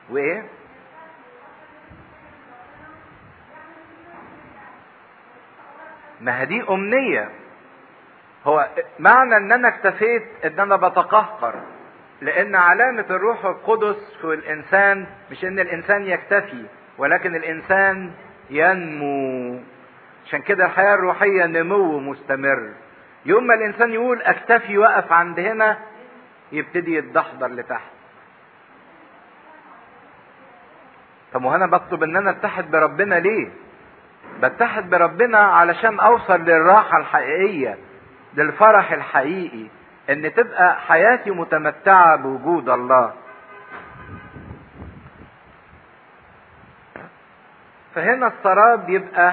وايه ما دي امنيه هو معنى ان انا اكتفيت ان انا بتقهقر لان علامة الروح القدس في الانسان مش ان الانسان يكتفي ولكن الانسان ينمو عشان كده الحياة الروحية نمو مستمر يوم ما الانسان يقول اكتفي وقف عند هنا يبتدي يتدحضر لتحت طب وهنا بطلب ان انا اتحد بربنا ليه بتحد بربنا علشان اوصل للراحة الحقيقية للفرح الحقيقي ان تبقى حياتي متمتعة بوجود الله فهنا السراب يبقى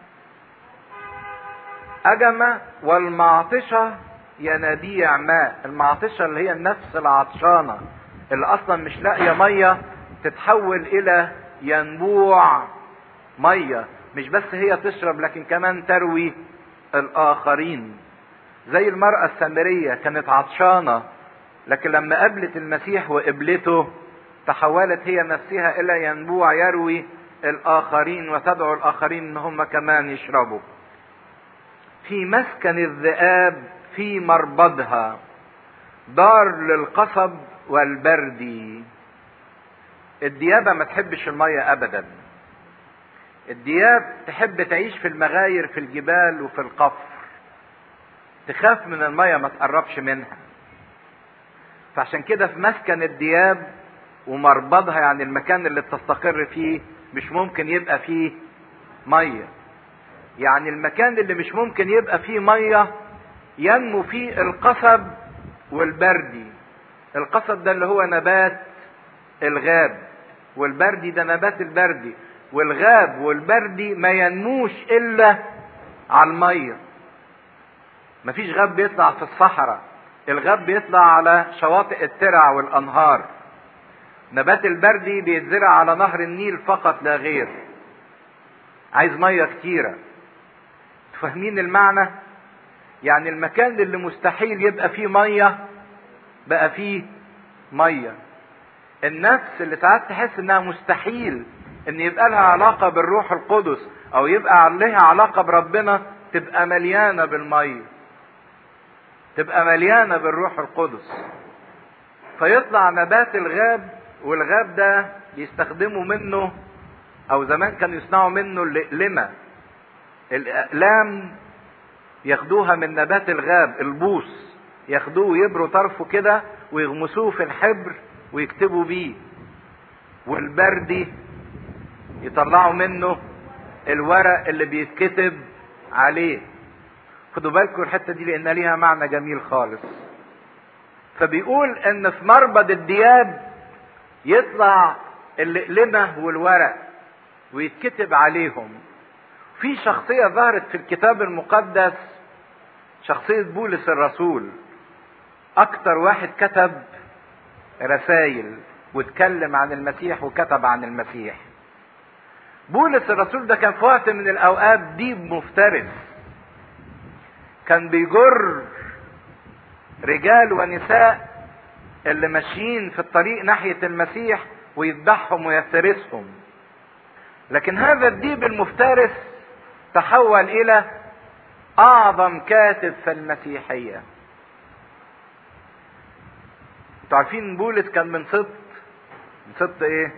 أجمة والمعطشة ينابيع ماء المعطشة اللي هي النفس العطشانة اللي أصلا مش لاقية مية تتحول إلى ينبوع مية مش بس هي تشرب لكن كمان تروي الآخرين زي المرأة السامرية كانت عطشانة لكن لما قابلت المسيح وقبلته تحولت هي نفسها إلى ينبوع يروي الآخرين وتدعو الآخرين إن هم كمان يشربوا في مسكن الذئاب في مربضها دار للقصب والبرد الديابة ما تحبش المية أبدا الدياب تحب تعيش في المغاير في الجبال وفي القفر تخاف من المية ما تقربش منها فعشان كده في مسكن الدياب ومربضها يعني المكان اللي بتستقر فيه مش ممكن يبقى فيه مية يعني المكان اللي مش ممكن يبقى فيه مية ينمو فيه القصب والبردي القصب ده اللي هو نبات الغاب والبردي ده نبات البردي والغاب والبردي ما ينموش الا على الميه مفيش غاب بيطلع في الصحراء الغاب بيطلع على شواطئ الترع والانهار نبات البردي بيتزرع على نهر النيل فقط لا غير عايز ميه كتيره فاهمين المعنى يعني المكان اللي مستحيل يبقى فيه ميه بقى فيه ميه النفس اللي ساعات تحس انها مستحيل ان يبقى لها علاقه بالروح القدس او يبقى لها علاقه بربنا تبقى مليانه بالميه تبقى مليانه بالروح القدس فيطلع نبات الغاب والغاب ده يستخدموا منه او زمان كانوا يصنعوا منه الاقلمه الاقلام ياخدوها من نبات الغاب البوص ياخدوه ويبروا طرفه كده ويغمسوه في الحبر ويكتبوا بيه والبردي يطلعوا منه الورق اللي بيتكتب عليه خدوا بالكم الحته دي لان ليها معنى جميل خالص فبيقول ان في مربد الدياب يطلع الاقلمه والورق ويتكتب عليهم في شخصيه ظهرت في الكتاب المقدس شخصيه بولس الرسول اكتر واحد كتب رسائل واتكلم عن المسيح وكتب عن المسيح بولس الرسول ده كان في وقت من الاوقات ديب مفترس كان بيجر رجال ونساء اللي ماشيين في الطريق ناحية المسيح ويذبحهم ويفترسهم لكن هذا الديب المفترس تحول الى اعظم كاتب في المسيحية انتوا عارفين بولس كان من سبط من سبط ايه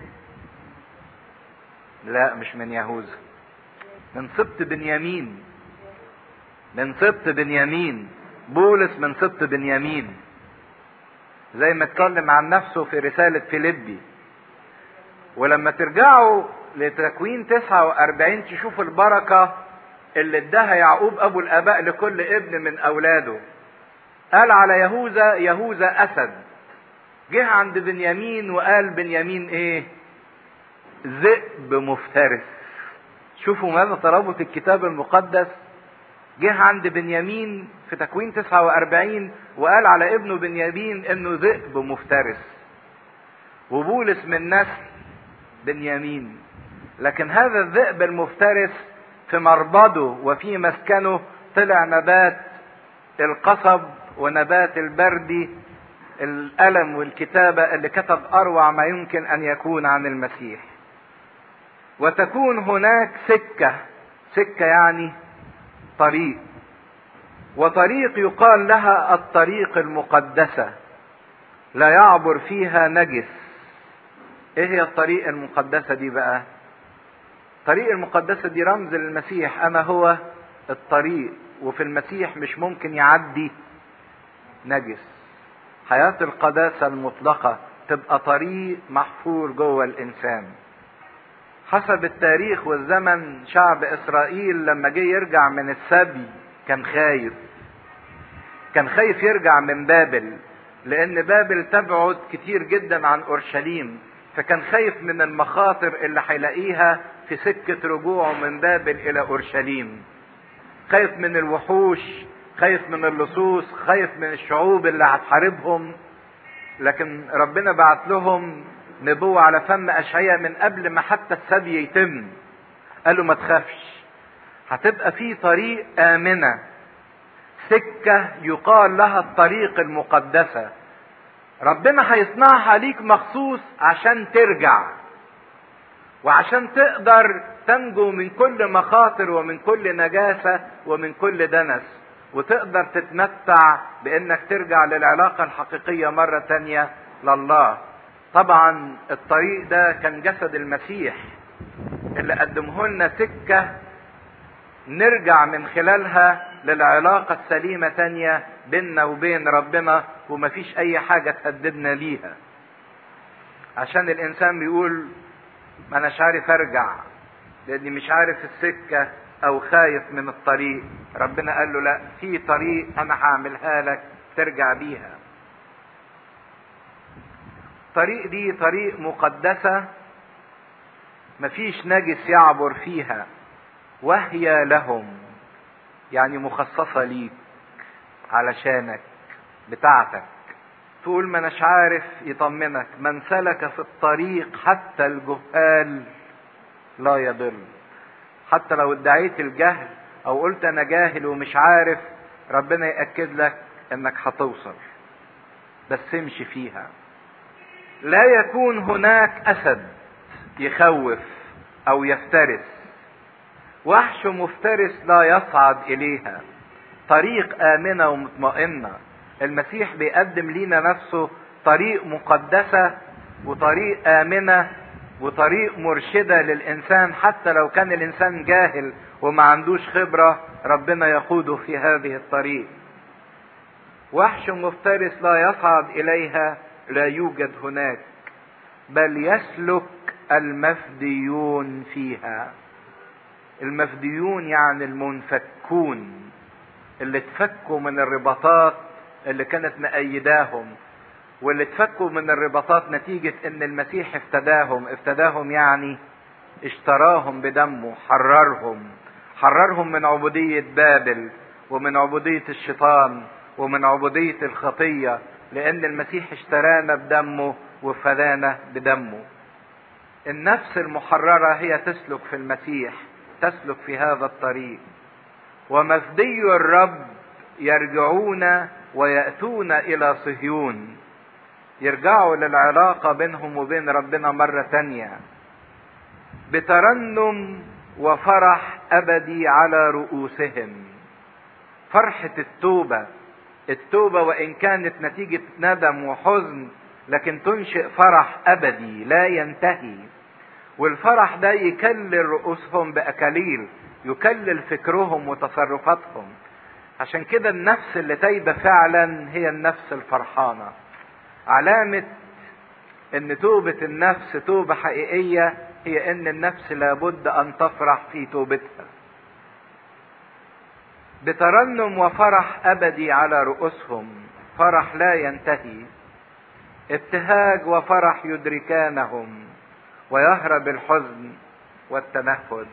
لا مش من يهوذا من سبط بنيامين من سبط بنيامين بولس من سبط بنيامين زي ما اتكلم عن نفسه في رسالة فيليبي ولما ترجعوا لتكوين 49 تشوفوا البركة اللي اداها يعقوب ابو الاباء لكل ابن من اولاده قال على يهوذا يهوذا اسد جه عند بنيامين وقال بنيامين ايه ذئب مفترس شوفوا ماذا ترابط الكتاب المقدس جه عند بنيامين في تكوين 49 وقال على ابنه بنيامين انه ذئب مفترس وبولس من نسل بنيامين لكن هذا الذئب المفترس في مربده وفي مسكنه طلع نبات القصب ونبات البردي القلم والكتابة اللي كتب أروع ما يمكن أن يكون عن المسيح وتكون هناك سكة سكة يعني طريق وطريق يقال لها الطريق المقدسة لا يعبر فيها نجس ايه هي الطريق المقدسة دي بقى الطريق المقدسة دي رمز للمسيح انا هو الطريق وفي المسيح مش ممكن يعدي نجس حياة القداسة المطلقة تبقى طريق محفور جوه الانسان حسب التاريخ والزمن شعب اسرائيل لما جه يرجع من السبي كان خايف كان خايف يرجع من بابل لان بابل تبعد كتير جدا عن اورشليم فكان خايف من المخاطر اللي هيلاقيها في سكة رجوعه من بابل الى اورشليم خايف من الوحوش خايف من اللصوص خايف من الشعوب اللي هتحاربهم لكن ربنا بعت لهم نبوة على فم أشعية من قبل ما حتى السبي يتم قالوا ما تخافش هتبقى في طريق آمنة سكة يقال لها الطريق المقدسة ربنا هيصنعها ليك مخصوص عشان ترجع وعشان تقدر تنجو من كل مخاطر ومن كل نجاسة ومن كل دنس وتقدر تتمتع بانك ترجع للعلاقة الحقيقية مرة تانية لله طبعا الطريق ده كان جسد المسيح اللي قدمه لنا سكة نرجع من خلالها للعلاقة السليمة تانية بيننا وبين ربنا ومفيش أي حاجة تهددنا ليها عشان الإنسان بيقول ما أناش عارف أرجع لأني مش عارف السكة أو خايف من الطريق ربنا قال له لا في طريق أنا هعملها لك ترجع بيها الطريق دي طريق مقدسة مفيش نجس يعبر فيها وهي لهم يعني مخصصة ليك علشانك بتاعتك تقول ما اناش عارف يطمنك من سلك في الطريق حتى الجهال لا يضل حتى لو ادعيت الجهل او قلت انا جاهل ومش عارف ربنا يأكد لك انك هتوصل بس امشي فيها لا يكون هناك اسد يخوف او يفترس وحش مفترس لا يصعد اليها طريق امنه ومطمئنه المسيح بيقدم لينا نفسه طريق مقدسه وطريق امنه وطريق مرشده للانسان حتى لو كان الانسان جاهل وما عندوش خبره ربنا يقوده في هذه الطريق وحش مفترس لا يصعد اليها لا يوجد هناك بل يسلك المفديون فيها المفديون يعني المنفكون اللي اتفكوا من الرباطات اللي كانت مأيداهم واللي اتفكوا من الرباطات نتيجة ان المسيح افتداهم افتداهم يعني اشتراهم بدمه حررهم حررهم من عبودية بابل ومن عبودية الشيطان ومن عبودية الخطية لان المسيح اشترانا بدمه وفدانا بدمه النفس المحررة هي تسلك في المسيح تسلك في هذا الطريق ومفدي الرب يرجعون ويأتون إلى صهيون يرجعوا للعلاقة بينهم وبين ربنا مرة تانية بترنم وفرح أبدي على رؤوسهم فرحة التوبة التوبة وإن كانت نتيجة ندم وحزن لكن تنشئ فرح أبدي لا ينتهي والفرح ده يكلل رؤوسهم بأكاليل يكلل فكرهم وتصرفاتهم عشان كده النفس اللي تايبة فعلا هي النفس الفرحانة علامة ان توبة النفس توبة حقيقية هي ان النفس لابد ان تفرح في توبتها بترنم وفرح ابدي على رؤوسهم فرح لا ينتهي ابتهاج وفرح يدركانهم ويهرب الحزن والتنهد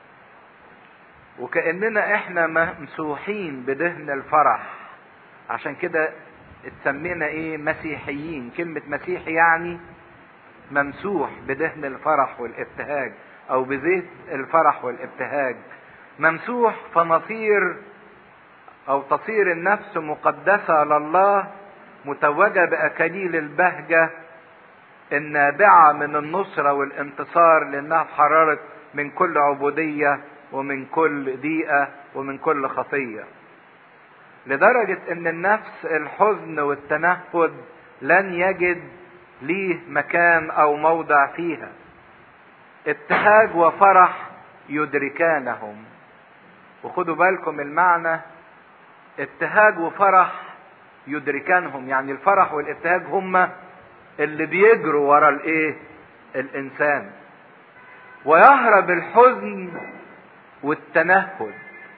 وكأننا احنا ممسوحين بدهن الفرح عشان كده اتسمينا ايه مسيحيين كلمة مسيحي يعني ممسوح بدهن الفرح والابتهاج او بزيت الفرح والابتهاج ممسوح فنصير او تصير النفس مقدسة لله متوجة بأكاليل البهجة النابعة من النصرة والانتصار لأنها اتحررت من كل عبودية ومن كل ضيقة ومن كل خطية لدرجة ان النفس الحزن والتنهد لن يجد ليه مكان او موضع فيها ابتهاج وفرح يدركانهم وخدوا بالكم المعنى ابتهاج وفرح يدركانهم يعني الفرح والابتهاج هما اللي بيجروا ورا الايه الانسان ويهرب الحزن والتنهد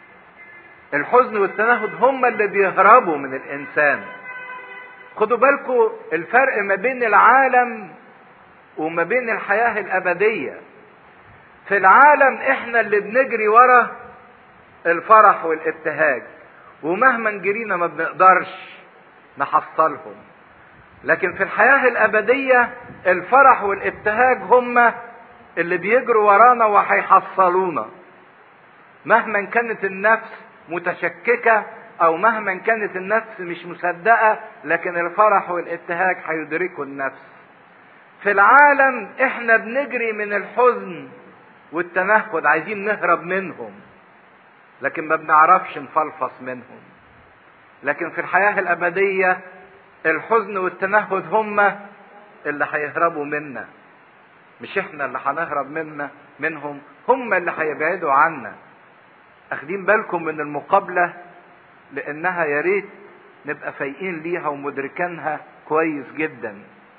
الحزن والتنهد هما اللي بيهربوا من الانسان خدوا بالكم الفرق ما بين العالم وما بين الحياة الأبدية في العالم احنا اللي بنجري ورا الفرح والابتهاج ومهما جرينا ما بنقدرش نحصلهم لكن في الحياة الأبدية الفرح والابتهاج هما اللي بيجروا ورانا وهيحصلونا مهما كانت النفس متشككة او مهما كانت النفس مش مصدقة لكن الفرح والابتهاج هيدركوا النفس في العالم احنا بنجري من الحزن والتنهد عايزين نهرب منهم لكن ما بنعرفش نفلفص منهم لكن في الحياة الأبدية الحزن والتنهد هما اللي هيهربوا منا مش احنا اللي هنهرب منا منهم هم اللي هيبعدوا عنا اخدين بالكم من المقابلة لانها يا ريت نبقى فايقين ليها ومدركينها كويس جدا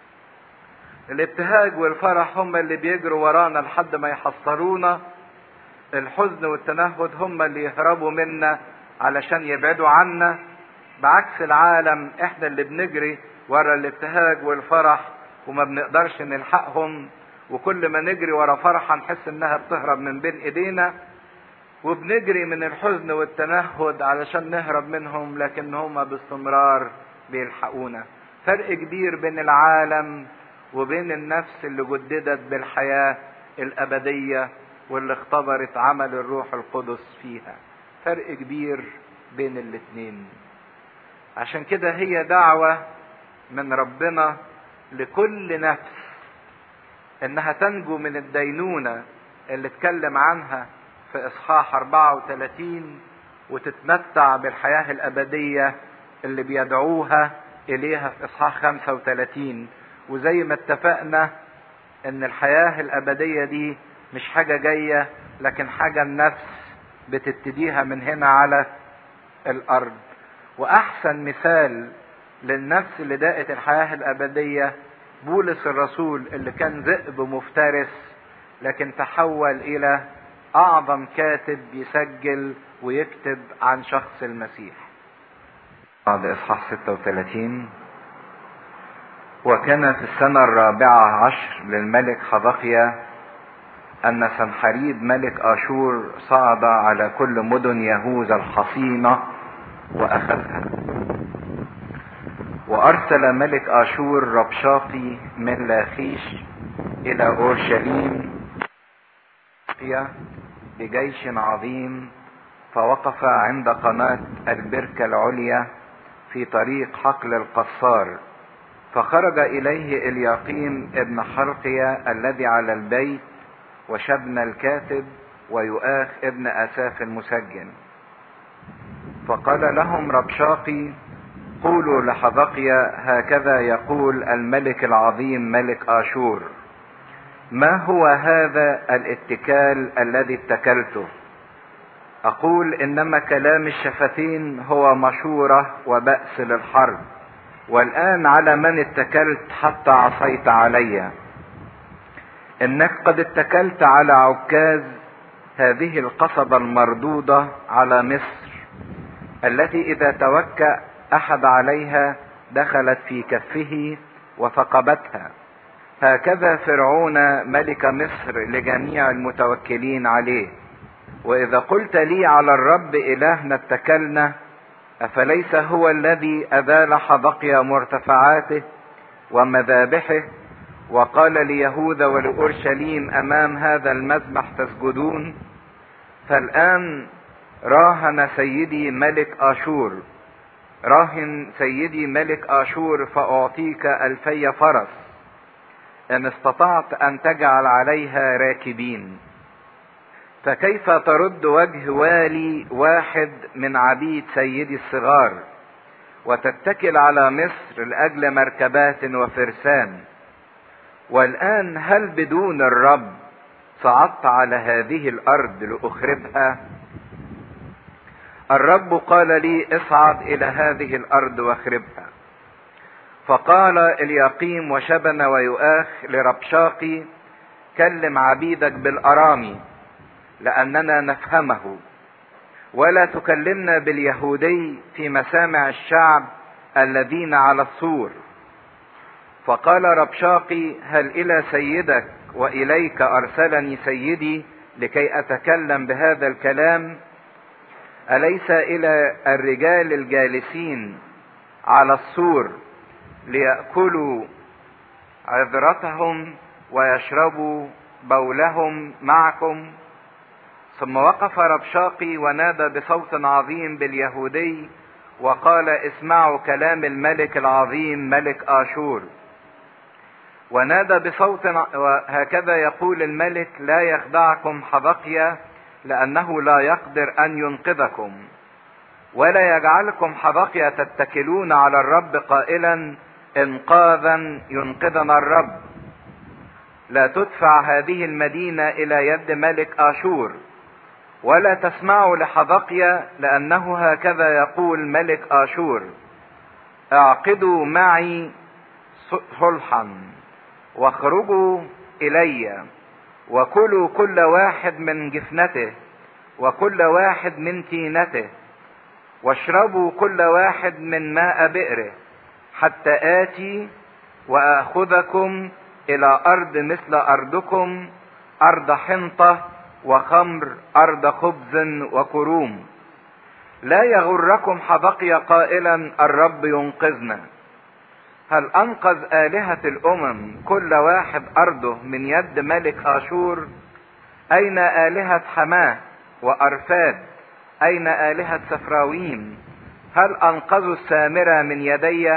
الابتهاج والفرح هم اللي بيجروا ورانا لحد ما يحصرونا الحزن والتنهد هم اللي يهربوا منا علشان يبعدوا عنا بعكس العالم احنا اللي بنجري ورا الابتهاج والفرح وما بنقدرش نلحقهم وكل ما نجري ورا فرحة نحس انها بتهرب من بين ايدينا وبنجري من الحزن والتنهد علشان نهرب منهم لكن هما باستمرار بيلحقونا فرق كبير بين العالم وبين النفس اللي جددت بالحياة الأبدية واللي اختبرت عمل الروح القدس فيها فرق كبير بين الاتنين عشان كده هي دعوة من ربنا لكل نفس انها تنجو من الدينونة اللي اتكلم عنها في اصحاح 34 وتتمتع بالحياة الابدية اللي بيدعوها اليها في اصحاح 35 وزي ما اتفقنا ان الحياة الابدية دي مش حاجة جاية لكن حاجة النفس بتبتديها من هنا على الارض واحسن مثال للنفس اللي داقت الحياة الابدية بولس الرسول اللي كان ذئب مفترس لكن تحول الى اعظم كاتب يسجل ويكتب عن شخص المسيح بعد اصحاح 36 وكان في السنة الرابعة عشر للملك حبقيا أن سنحريب ملك آشور صعد على كل مدن يهوذا الحصينة وأخذها وأرسل ملك آشور ربشاقي من لاخيش إلى أورشليم بجيش عظيم فوقف عند قناة البركة العليا في طريق حقل القصار فخرج إليه اليقيم ابن حرقيا الذي على البيت وشبن الكاتب ويؤاخ ابن أساف المسجن فقال لهم ربشاقي قولوا لحبقيا هكذا يقول الملك العظيم ملك آشور ما هو هذا الاتكال الذي اتكلته أقول إنما كلام الشفتين هو مشورة وبأس للحرب والآن على من اتكلت حتى عصيت علي إنك قد اتكلت على عكاز هذه القصبة المردودة على مصر التي إذا توكأ أحد عليها دخلت في كفه وثقبتها هكذا فرعون ملك مصر لجميع المتوكلين عليه واذا قلت لي على الرب الهنا اتكلنا افليس هو الذي ازال حبقيا مرتفعاته ومذابحه وقال ليهوذا ولاورشليم امام هذا المذبح تسجدون فالان راهن سيدي ملك اشور راهن سيدي ملك اشور فاعطيك الفي فرس ان استطعت ان تجعل عليها راكبين فكيف ترد وجه والي واحد من عبيد سيدي الصغار وتتكل على مصر لاجل مركبات وفرسان والان هل بدون الرب صعدت على هذه الارض لاخربها الرب قال لي اصعد الى هذه الارض واخربها فقال اليقيم وشبن ويؤاخ لربشاقي كلم عبيدك بالارامي لاننا نفهمه ولا تكلمنا باليهودي في مسامع الشعب الذين على السور فقال ربشاقي هل الى سيدك واليك ارسلني سيدي لكي اتكلم بهذا الكلام اليس الى الرجال الجالسين على السور ليأكلوا عذرتهم ويشربوا بولهم معكم ثم وقف ربشاقي ونادى بصوت عظيم باليهودي وقال اسمعوا كلام الملك العظيم ملك آشور ونادى بصوت هكذا يقول الملك لا يخدعكم حبقيا لأنه لا يقدر أن ينقذكم ولا يجعلكم حبقيا تتكلون على الرب قائلا انقاذا ينقذنا الرب لا تدفع هذه المدينة إلى يد ملك آشور ولا تسمعوا لحبقيا لأنه هكذا يقول ملك آشور اعقدوا معي صلحا واخرجوا إلي وكلوا كل واحد من جفنته وكل واحد من تينته واشربوا كل واحد من ماء بئره حتى آتي وآخذكم إلى أرض مثل أرضكم أرض حنطة وخمر أرض خبز وكروم لا يغركم حبقي قائلا الرب ينقذنا هل أنقذ آلهة الأمم كل واحد أرضه من يد ملك آشور أين آلهة حماه وأرفاد أين آلهة سفراويم هل أنقذوا السامرة من يدي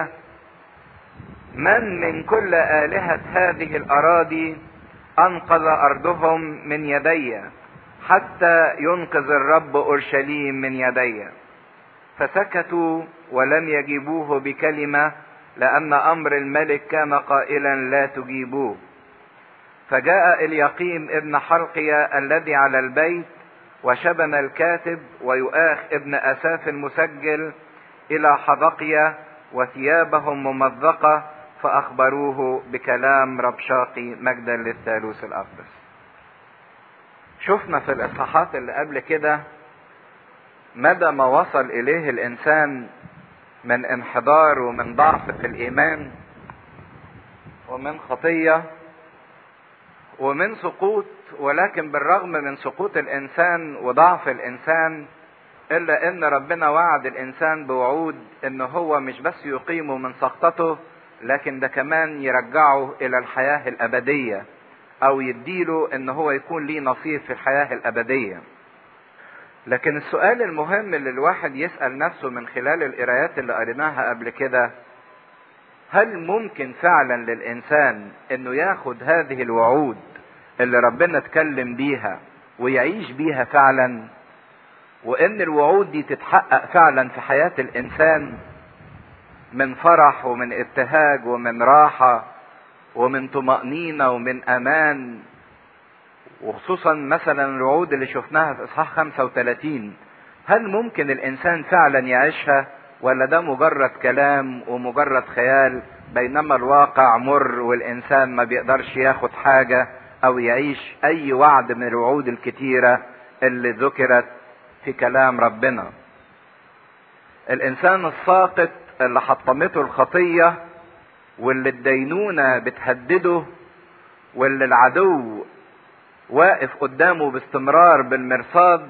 من من كل آلهة هذه الأراضي أنقذ أرضهم من يدي حتى ينقذ الرب أورشليم من يدي فسكتوا ولم يجيبوه بكلمة لأن أمر الملك كان قائلا لا تجيبوه فجاء اليقيم ابن حلقية الذي على البيت وشبن الكاتب ويؤاخ ابن أساف المسجل إلى حبقية وثيابهم ممزقة فأخبروه بكلام ربشاقي مجدا للثالوث الأقدس شفنا في الإصحاحات اللي قبل كده مدى ما وصل إليه الإنسان من انحدار ومن ضعف في الإيمان ومن خطية ومن سقوط ولكن بالرغم من سقوط الإنسان وضعف الإنسان إلا إن ربنا وعد الإنسان بوعود إن هو مش بس يقيمه من سقطته لكن ده كمان يرجعه الى الحياة الابدية او يديله ان هو يكون ليه نصيب في الحياة الابدية لكن السؤال المهم اللي الواحد يسأل نفسه من خلال القرايات اللي قريناها قبل كده هل ممكن فعلا للانسان انه ياخد هذه الوعود اللي ربنا اتكلم بيها ويعيش بيها فعلا وان الوعود دي تتحقق فعلا في حياة الانسان من فرح ومن ابتهاج ومن راحة ومن طمأنينة ومن أمان وخصوصا مثلا الوعود اللي شفناها في إصحاح 35 هل ممكن الإنسان فعلا يعيشها ولا ده مجرد كلام ومجرد خيال بينما الواقع مر والإنسان ما بيقدرش ياخد حاجة أو يعيش أي وعد من الوعود الكتيرة اللي ذكرت في كلام ربنا الإنسان الساقط اللي حطمته الخطية واللي الدينونة بتهدده واللي العدو واقف قدامه باستمرار بالمرصاد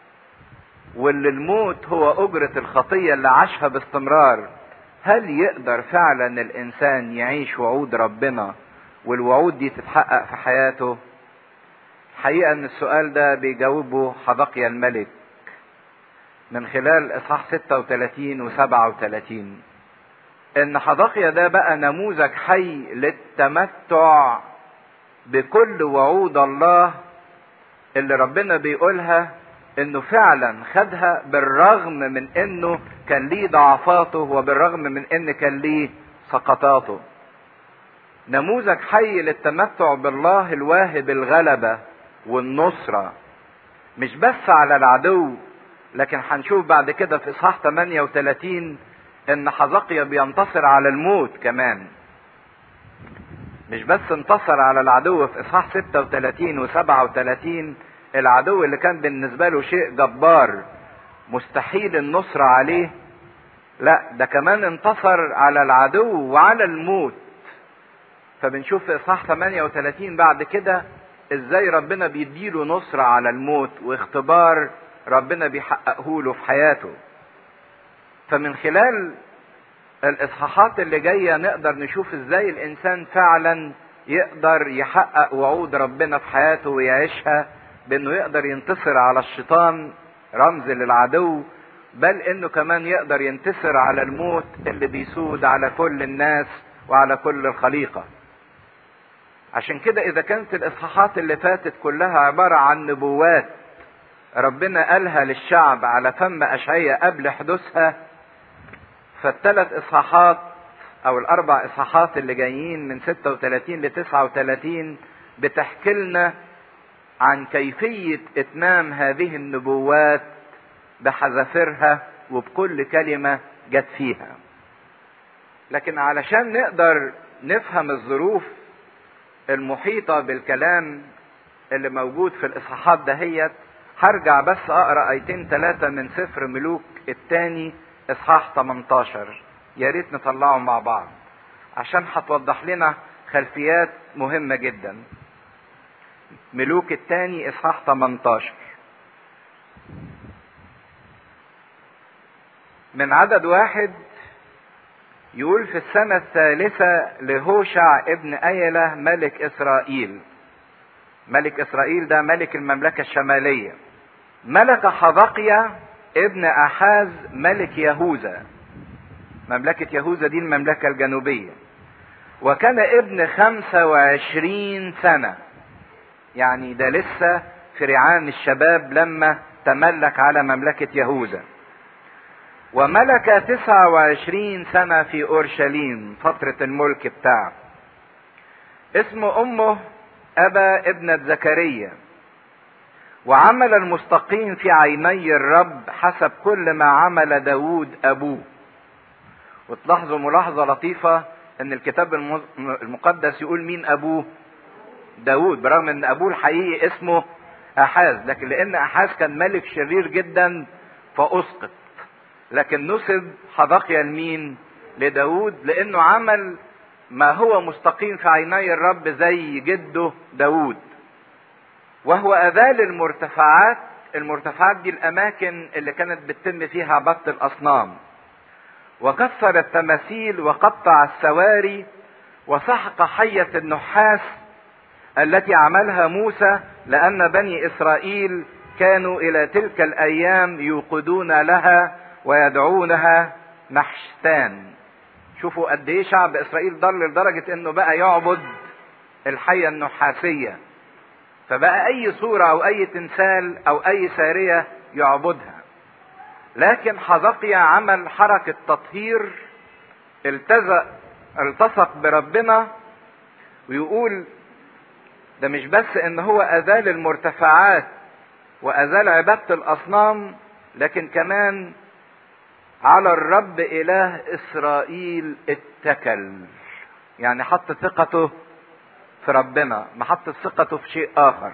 واللي الموت هو أجرة الخطية اللي عاشها باستمرار هل يقدر فعلا الإنسان يعيش وعود ربنا والوعود دي تتحقق في حياته الحقيقة ان السؤال ده بيجاوبه حبقيا الملك من خلال اصحاح 36 و 37 ان حدقيا ده بقى نموذج حي للتمتع بكل وعود الله اللي ربنا بيقولها انه فعلا خدها بالرغم من انه كان ليه ضعفاته وبالرغم من ان كان ليه سقطاته نموذج حي للتمتع بالله الواهب الغلبة والنصرة مش بس على العدو لكن هنشوف بعد كده في اصحاح 38 ان حزقيا بينتصر على الموت كمان مش بس انتصر على العدو في اصحاح 36 و 37 العدو اللي كان بالنسبه له شيء جبار مستحيل النصر عليه لا ده كمان انتصر على العدو وعلى الموت فبنشوف في اصحاح 38 بعد كده ازاي ربنا بيديله نصرة على الموت واختبار ربنا بيحققه له في حياته فمن خلال الاصحاحات اللي جاية نقدر نشوف ازاي الانسان فعلا يقدر يحقق وعود ربنا في حياته ويعيشها بانه يقدر ينتصر على الشيطان رمز للعدو بل انه كمان يقدر ينتصر على الموت اللي بيسود على كل الناس وعلى كل الخليقة عشان كده اذا كانت الاصحاحات اللي فاتت كلها عبارة عن نبوات ربنا قالها للشعب على فم اشعياء قبل حدوثها فالثلاث اصحاحات او الاربع اصحاحات اللي جايين من 36 ل 39 بتحكي لنا عن كيفية اتمام هذه النبوات بحذافيرها وبكل كلمة جت فيها لكن علشان نقدر نفهم الظروف المحيطة بالكلام اللي موجود في الاصحاحات دهيت هرجع بس اقرا ايتين ثلاثة من سفر ملوك الثاني اصحاح 18 يا ريت نطلعهم مع بعض عشان هتوضح لنا خلفيات مهمة جدا ملوك الثاني اصحاح 18 من عدد واحد يقول في السنة الثالثة لهوشع ابن أيلة ملك إسرائيل ملك إسرائيل ده ملك المملكة الشمالية ملك حبقيا ابن أحاز ملك يهوذا مملكة يهوذا دي المملكة الجنوبية وكان ابن خمسة وعشرين سنة يعني ده لسه في رعان الشباب لما تملك على مملكة يهوذا وملك تسعة وعشرين سنة في أورشليم فترة الملك بتاعه اسم أمه أبا ابنة زكريا وعمل المستقيم في عيني الرب حسب كل ما عمل داود أبوه وتلاحظوا ملاحظة لطيفة ان الكتاب المقدس يقول مين ابوه داود برغم ان ابوه الحقيقي اسمه احاز لكن لان احاز كان ملك شرير جدا فاسقط لكن نسب حبقيا لمين لداود لانه عمل ما هو مستقيم في عيني الرب زي جده داود وهو اذال المرتفعات المرتفعات دي الاماكن اللي كانت بتتم فيها عبادة الاصنام وكسر التماثيل وقطع السواري وسحق حية النحاس التي عملها موسى لأن بني إسرائيل كانوا إلى تلك الأيام يوقدون لها ويدعونها نحشتان شوفوا قد ايه شعب اسرائيل ضل لدرجة انه بقى يعبد الحية النحاسية فبقى اي صورة او اي تمثال او اي سارية يعبدها لكن حزقيا عمل حركة تطهير التزق التصق بربنا ويقول ده مش بس ان هو ازال المرتفعات وازال عبادة الاصنام لكن كمان على الرب اله اسرائيل اتكل يعني حط ثقته في ربنا ما حط ثقته في شيء اخر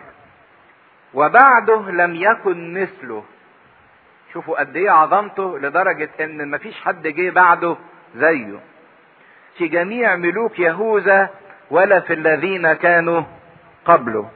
وبعده لم يكن مثله شوفوا قد ايه عظمته لدرجة ان مفيش حد جه بعده زيه في جميع ملوك يهوذا ولا في الذين كانوا قبله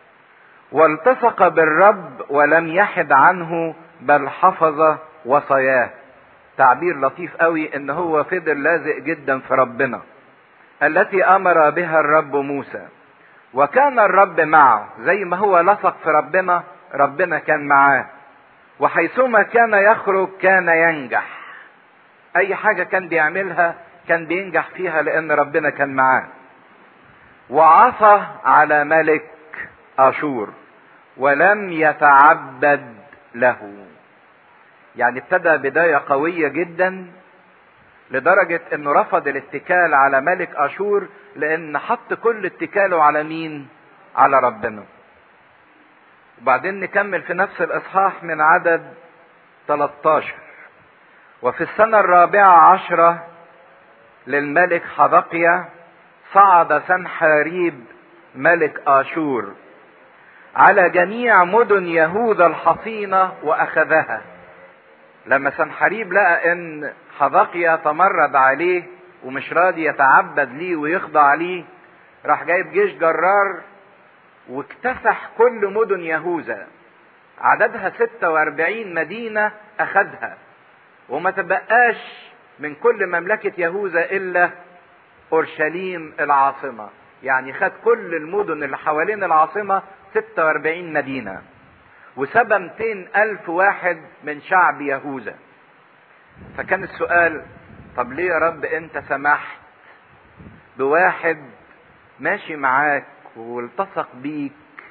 والتصق بالرب ولم يحد عنه بل حفظ وصاياه تعبير لطيف قوي ان هو فضل لازق جدا في ربنا التي امر بها الرب موسى وكان الرب معه زي ما هو لصق في ربنا ربنا كان معاه وحيثما كان يخرج كان ينجح اي حاجة كان بيعملها كان بينجح فيها لان ربنا كان معاه وعصى على ملك اشور ولم يتعبد له يعني ابتدى بداية قوية جدا لدرجة انه رفض الاتكال على ملك اشور لان حط كل اتكاله على مين على ربنا وبعدين نكمل في نفس الاصحاح من عدد 13 وفي السنة الرابعة عشرة للملك حبقيا صعد سنحاريب ملك آشور على جميع مدن يهوذا الحصينة وأخذها لما سنحريب لقى ان حبقيا تمرد عليه ومش راضي يتعبد ليه ويخضع ليه راح جايب جيش جرار واكتسح كل مدن يهوذا عددها 46 مدينة أخدها وما تبقاش من كل مملكة يهوذا إلا أورشليم العاصمة يعني خد كل المدن اللي حوالين العاصمة 46 مدينة وسبى 200 ألف واحد من شعب يهوذا فكان السؤال طب ليه يا رب أنت سمحت بواحد ماشي معاك والتصق بيك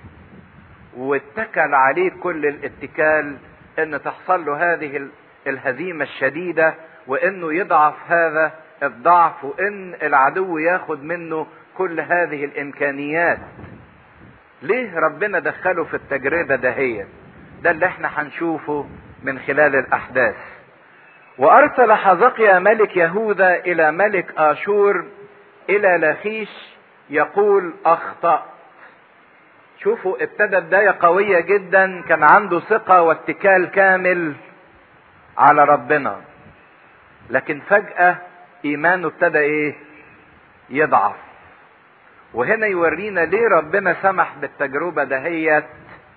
واتكل عليك كل الاتكال ان تحصل له هذه الهزيمة الشديدة وانه يضعف هذا الضعف وان العدو ياخد منه كل هذه الامكانيات ليه ربنا دخله في التجربة دهيت ده اللي احنا هنشوفه من خلال الاحداث وارسل حزقيا ملك يهوذا الى ملك اشور الى لخيش يقول اخطأت شوفوا ابتدى بداية قوية جدا كان عنده ثقة واتكال كامل على ربنا لكن فجأة ايمانه ابتدى ايه يضعف وهنا يورينا ليه ربنا سمح بالتجربة دهيت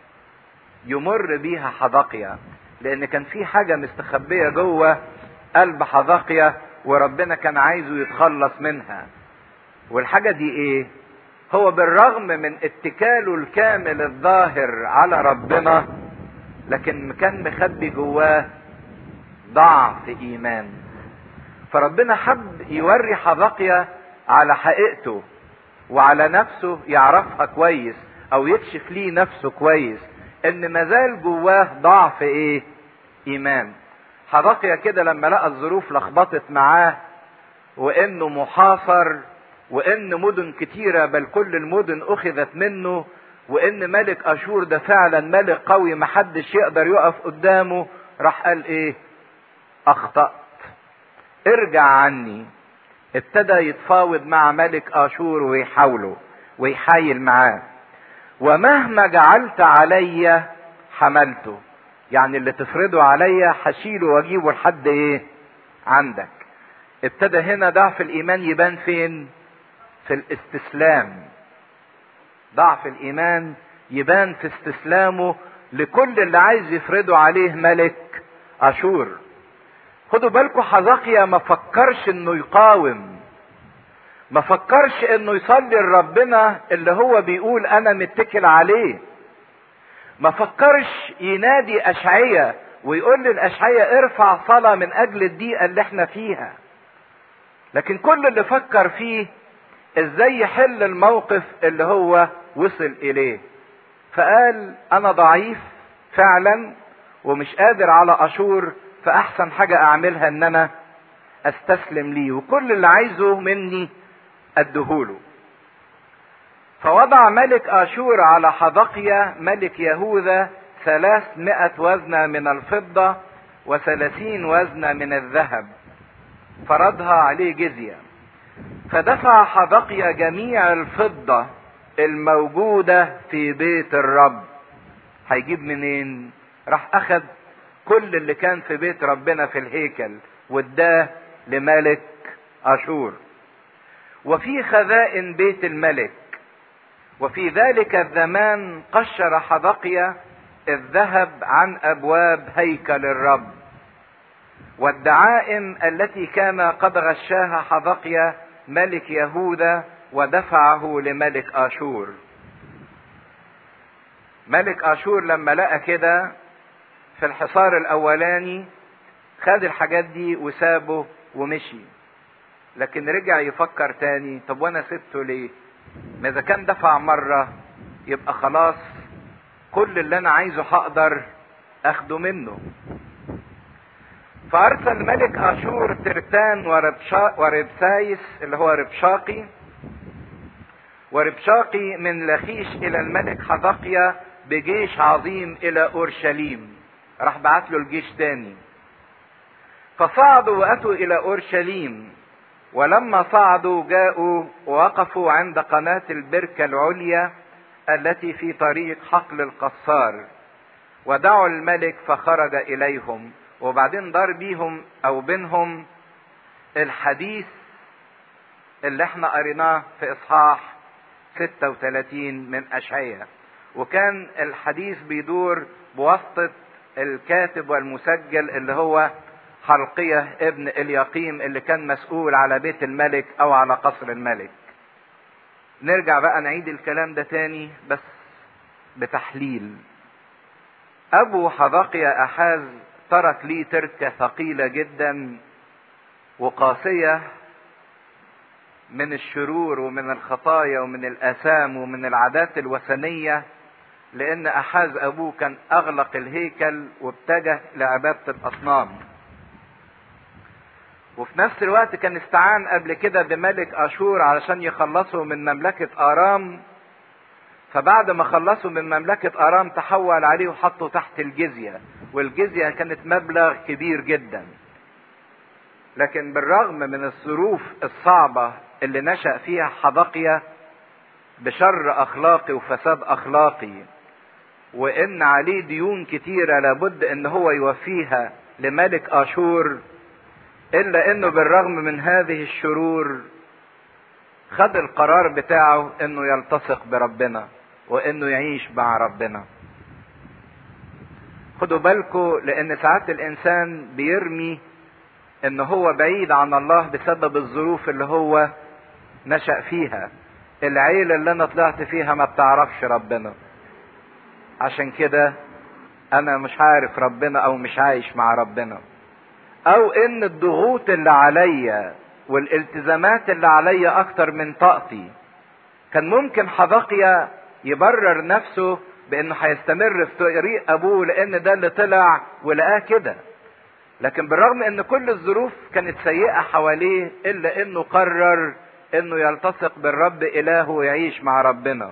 يمر بيها حدقيا لان كان في حاجة مستخبية جوه قلب حدقيا وربنا كان عايزه يتخلص منها والحاجة دي ايه هو بالرغم من اتكاله الكامل الظاهر على ربنا لكن كان مخبي جواه ضعف ايمان فربنا حب يوري حبقيا على حقيقته وعلى نفسه يعرفها كويس او يكشف ليه نفسه كويس ان مازال جواه ضعف ايه ايمان حبقيا كده لما لقى الظروف لخبطت معاه وانه محاصر وان مدن كتيرة بل كل المدن اخذت منه وان ملك اشور ده فعلا ملك قوي محدش يقدر يقف قدامه راح قال ايه اخطأت ارجع عني ابتدى يتفاوض مع ملك اشور ويحاوله ويحايل معاه ومهما جعلت علي حملته يعني اللي تفرضه عليا هشيله واجيبه لحد ايه عندك ابتدى هنا ضعف الايمان يبان فين في الاستسلام ضعف الايمان يبان في استسلامه لكل اللي عايز يفرضه عليه ملك اشور خدوا بالكم حزقيا ما فكرش انه يقاوم ما فكرش انه يصلي لربنا اللي هو بيقول انا متكل عليه ما فكرش ينادي اشعية ويقول للاشعية ارفع صلاة من اجل الضيقة اللي احنا فيها لكن كل اللي فكر فيه ازاي يحل الموقف اللي هو وصل اليه فقال انا ضعيف فعلا ومش قادر على اشور فاحسن حاجة اعملها ان انا استسلم ليه وكل اللي عايزه مني ادهوله فوضع ملك اشور على حبقيا ملك يهوذا ثلاثمائة وزنة من الفضة وثلاثين وزنة من الذهب فرضها عليه جزية فدفع حبقيا جميع الفضة الموجودة في بيت الرب هيجيب منين راح اخد كل اللي كان في بيت ربنا في الهيكل واداه لملك اشور وفي خزائن بيت الملك وفي ذلك الزمان قشر حبقيا الذهب عن ابواب هيكل الرب والدعائم التي كان قد غشاها حبقيا ملك يهوذا ودفعه لملك اشور ملك اشور لما لقى كده في الحصار الاولاني خد الحاجات دي وسابه ومشي لكن رجع يفكر تاني طب وانا سبته ليه ما اذا كان دفع مرة يبقى خلاص كل اللي انا عايزه هقدر اخده منه فارسل ملك اشور ترتان وربسايس اللي هو ربشاقي وربشاقي من لخيش الى الملك حدقيا بجيش عظيم الى اورشليم راح بعت له الجيش تاني فصعدوا واتوا الى اورشليم ولما صعدوا جاءوا ووقفوا عند قناة البركة العليا التي في طريق حقل القصار ودعوا الملك فخرج إليهم وبعدين دار بيهم أو بينهم الحديث اللي احنا قريناه في إصحاح 36 من أشعية وكان الحديث بيدور بواسطة الكاتب والمسجل اللي هو حلقية ابن اليقيم اللي كان مسؤول على بيت الملك او على قصر الملك نرجع بقى نعيد الكلام ده تاني بس بتحليل ابو حذقيا احاز ترك لي تركة ثقيلة جدا وقاسية من الشرور ومن الخطايا ومن الاثام ومن العادات الوثنية لان احاز ابوه كان اغلق الهيكل واتجه لعبادة الاصنام وفي نفس الوقت كان استعان قبل كده بملك اشور علشان يخلصوا من مملكة ارام فبعد ما خلصوا من مملكة ارام تحول عليه وحطوا تحت الجزية والجزية كانت مبلغ كبير جدا لكن بالرغم من الظروف الصعبة اللي نشأ فيها حدقية بشر اخلاقي وفساد اخلاقي وان عليه ديون كتيرة لابد ان هو يوفيها لملك اشور الا انه بالرغم من هذه الشرور خد القرار بتاعه انه يلتصق بربنا وانه يعيش مع ربنا خدوا بالكم لان ساعات الانسان بيرمي ان هو بعيد عن الله بسبب الظروف اللي هو نشأ فيها العيلة اللي انا طلعت فيها ما بتعرفش ربنا عشان كده انا مش عارف ربنا او مش عايش مع ربنا او ان الضغوط اللي عليا والالتزامات اللي عليا اكتر من طاقتي كان ممكن حذقيا يبرر نفسه بانه هيستمر في طريق ابوه لان ده اللي طلع ولقاه كده لكن بالرغم ان كل الظروف كانت سيئة حواليه الا انه قرر انه يلتصق بالرب الهه ويعيش مع ربنا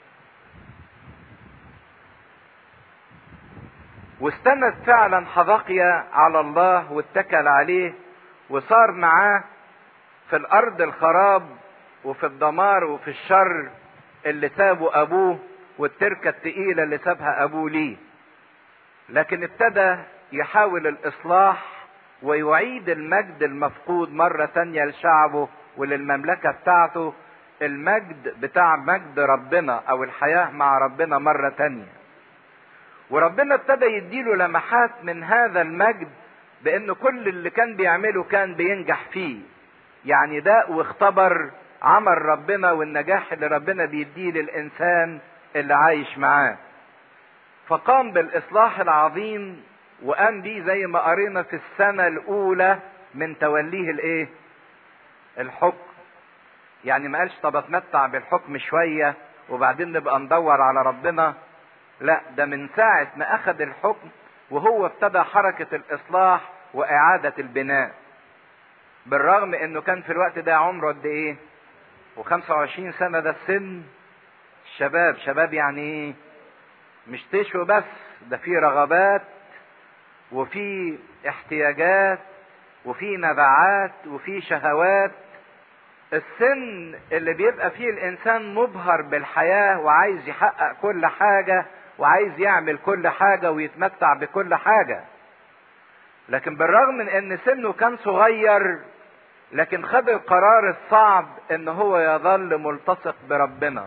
واستند فعلا حذقيا على الله واتكل عليه وصار معاه في الارض الخراب وفي الدمار وفي الشر اللي سابه ابوه والتركه التقيله اللي سابها ابوه ليه لكن ابتدى يحاول الاصلاح ويعيد المجد المفقود مرة تانية لشعبه وللمملكة بتاعته المجد بتاع مجد ربنا او الحياة مع ربنا مرة تانية وربنا ابتدى يديله لمحات من هذا المجد بان كل اللي كان بيعمله كان بينجح فيه يعني ده واختبر عمل ربنا والنجاح اللي ربنا بيديه للانسان اللي عايش معاه فقام بالاصلاح العظيم وقام بيه زي ما قرينا في السنة الاولى من توليه الايه الحكم يعني ما قالش طب اتمتع بالحكم شوية وبعدين نبقى ندور على ربنا لا ده من ساعة ما اخذ الحكم وهو ابتدى حركة الاصلاح واعادة البناء بالرغم انه كان في الوقت ده عمره قد ايه و25 سنة ده السن شباب شباب يعني ايه مش تشوي بس ده في رغبات وفي احتياجات وفي نبعات وفي شهوات السن اللي بيبقى فيه الانسان مبهر بالحياة وعايز يحقق كل حاجة وعايز يعمل كل حاجة ويتمتع بكل حاجة لكن بالرغم من ان سنه كان صغير لكن خد القرار الصعب ان هو يظل ملتصق بربنا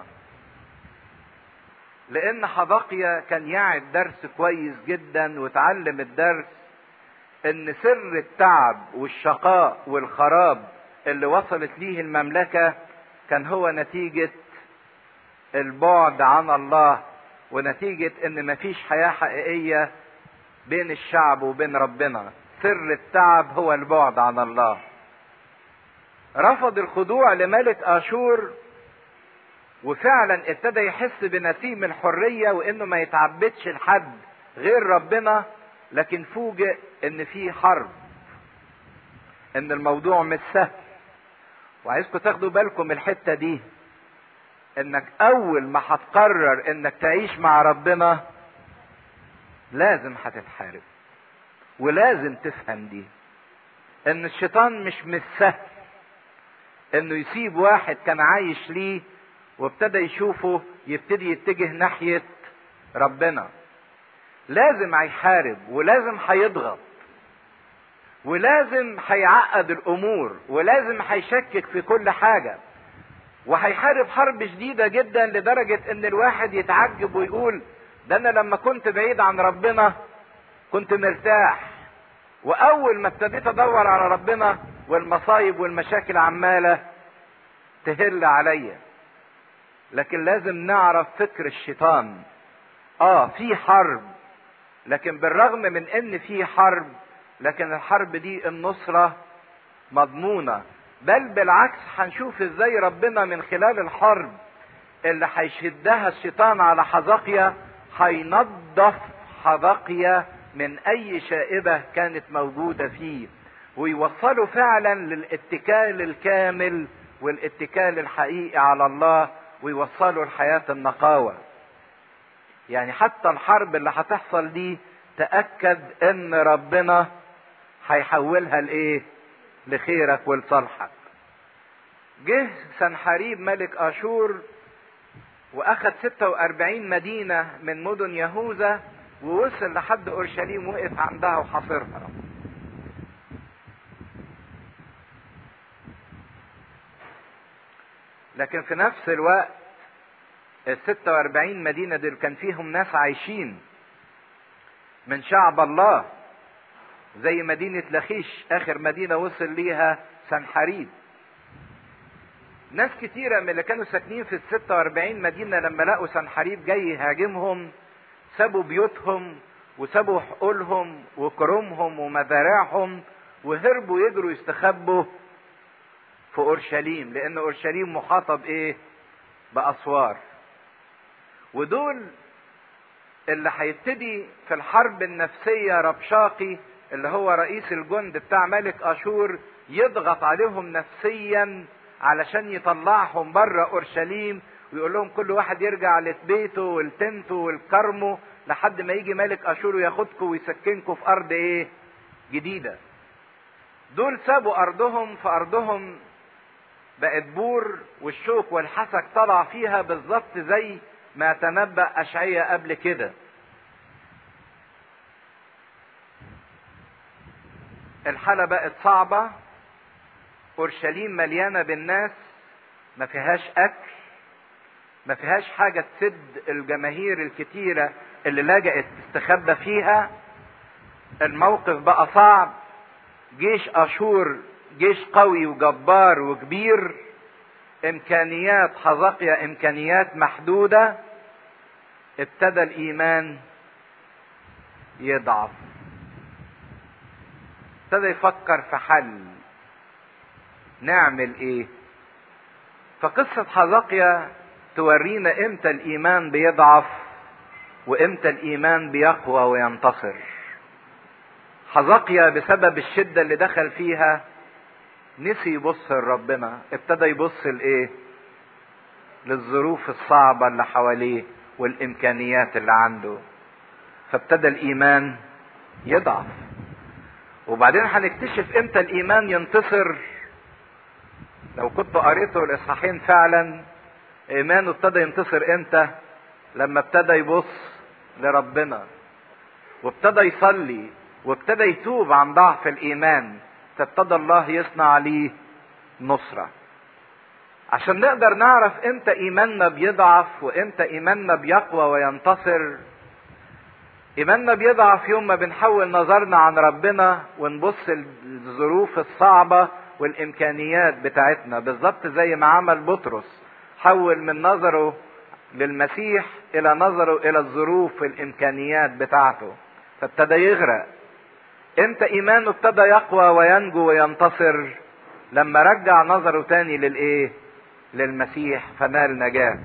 لان حبقيا كان يعي الدرس كويس جدا وتعلم الدرس ان سر التعب والشقاء والخراب اللي وصلت ليه المملكة كان هو نتيجة البعد عن الله ونتيجة ان مفيش حياة حقيقية بين الشعب وبين ربنا سر التعب هو البعد عن الله رفض الخضوع لملك اشور وفعلا ابتدى يحس بنسيم الحرية وانه ما يتعبدش لحد غير ربنا لكن فوجئ ان في حرب ان الموضوع مش سهل وعايزكم تاخدوا بالكم الحتة دي انك اول ما هتقرر انك تعيش مع ربنا لازم هتتحارب ولازم تفهم دي ان الشيطان مش مش سهل انه يسيب واحد كان عايش ليه وابتدى يشوفه يبتدي يتجه ناحية ربنا لازم هيحارب ولازم هيضغط ولازم هيعقد الامور ولازم هيشكك في كل حاجة وهيحارب حرب شديدة جدا لدرجة ان الواحد يتعجب ويقول ده انا لما كنت بعيد عن ربنا كنت مرتاح واول ما ابتديت ادور على ربنا والمصايب والمشاكل عمالة تهل عليا لكن لازم نعرف فكر الشيطان اه في حرب لكن بالرغم من ان في حرب لكن الحرب دي النصرة مضمونة بل بالعكس هنشوف ازاي ربنا من خلال الحرب اللي هيشدها الشيطان على حذقيا هينظف حذقيا من اي شائبة كانت موجودة فيه ويوصله فعلا للاتكال الكامل والاتكال الحقيقي على الله ويوصله لحياة النقاوة يعني حتى الحرب اللي هتحصل دي تأكد ان ربنا هيحولها لايه لخيرك ولصالحك جه سنحريب ملك اشور واخد 46 مدينة من مدن يهوذا ووصل لحد اورشليم وقف عندها وحاصرها لكن في نفس الوقت ال 46 مدينة دول كان فيهم ناس عايشين من شعب الله زي مدينة لخيش آخر مدينة وصل ليها سنحريب ناس كتيرة من اللي كانوا ساكنين في ال 46 مدينة لما لقوا سنحريب جاي يهاجمهم سابوا بيوتهم وسابوا حقولهم وكرمهم ومزارعهم وهربوا يجروا يستخبوا في اورشليم لان اورشليم محاطه بايه باسوار ودول اللي هيبتدي في الحرب النفسيه ربشاقي اللي هو رئيس الجند بتاع ملك اشور يضغط عليهم نفسيا علشان يطلعهم بره اورشليم ويقول لهم كل واحد يرجع لبيته ولتنته ولكرمه لحد ما يجي ملك اشور وياخدكم ويسكنكم في ارض ايه جديده دول سابوا ارضهم في ارضهم بقت بور والشوك والحسك طلع فيها بالظبط زي ما تنبأ أشعية قبل كده الحالة بقت صعبة أورشليم مليانة بالناس ما فيهاش أكل ما فيهاش حاجة تسد الجماهير الكتيرة اللي لجأت تستخبى فيها الموقف بقى صعب جيش أشور جيش قوي وجبار وكبير امكانيات حذقيا امكانيات محدودة ابتدى الايمان يضعف ابتدى يفكر في حل نعمل ايه فقصة حذقيا تورينا امتى الايمان بيضعف وامتى الايمان بيقوى وينتصر حذقيا بسبب الشدة اللي دخل فيها نسي يبص لربنا ابتدى يبص لايه للظروف الصعبة اللي حواليه والامكانيات اللي عنده فابتدى الايمان يضعف وبعدين هنكتشف امتى الايمان ينتصر لو كنت قريته الاصحاحين فعلا ايمانه ابتدى ينتصر امتى لما ابتدى يبص لربنا وابتدى يصلي وابتدى يتوب عن ضعف الايمان فابتدى الله يصنع ليه نصرة عشان نقدر نعرف امتى ايماننا بيضعف وامتى ايماننا بيقوى وينتصر ايماننا بيضعف يوم ما بنحول نظرنا عن ربنا ونبص للظروف الصعبة والامكانيات بتاعتنا بالظبط زي ما عمل بطرس حول من نظره للمسيح الى نظره الى الظروف والامكانيات بتاعته فابتدى يغرق امتى ايمانه ابتدى يقوى وينجو وينتصر لما رجع نظره تاني للايه للمسيح فنال نجاه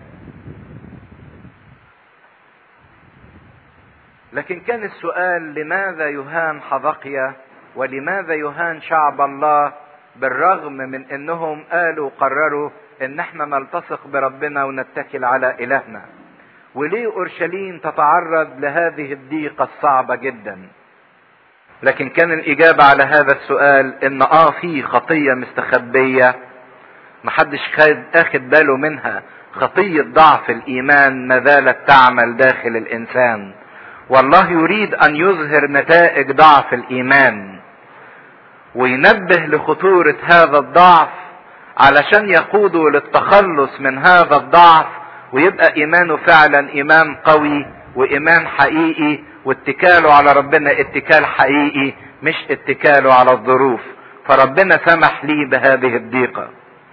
لكن كان السؤال لماذا يهان حبقيا ولماذا يهان شعب الله بالرغم من انهم قالوا قرروا ان احنا نلتصق بربنا ونتكل على الهنا وليه اورشليم تتعرض لهذه الضيقه الصعبه جدا لكن كان الاجابه على هذا السؤال ان اه في خطيه مستخبيه محدش اخد باله منها خطيه ضعف الايمان ما زالت تعمل داخل الانسان والله يريد ان يظهر نتائج ضعف الايمان وينبه لخطورة هذا الضعف علشان يقوده للتخلص من هذا الضعف ويبقى ايمانه فعلا ايمان قوي وايمان حقيقي واتكاله على ربنا اتكال حقيقي مش اتكاله على الظروف فربنا سمح لي بهذه الضيقة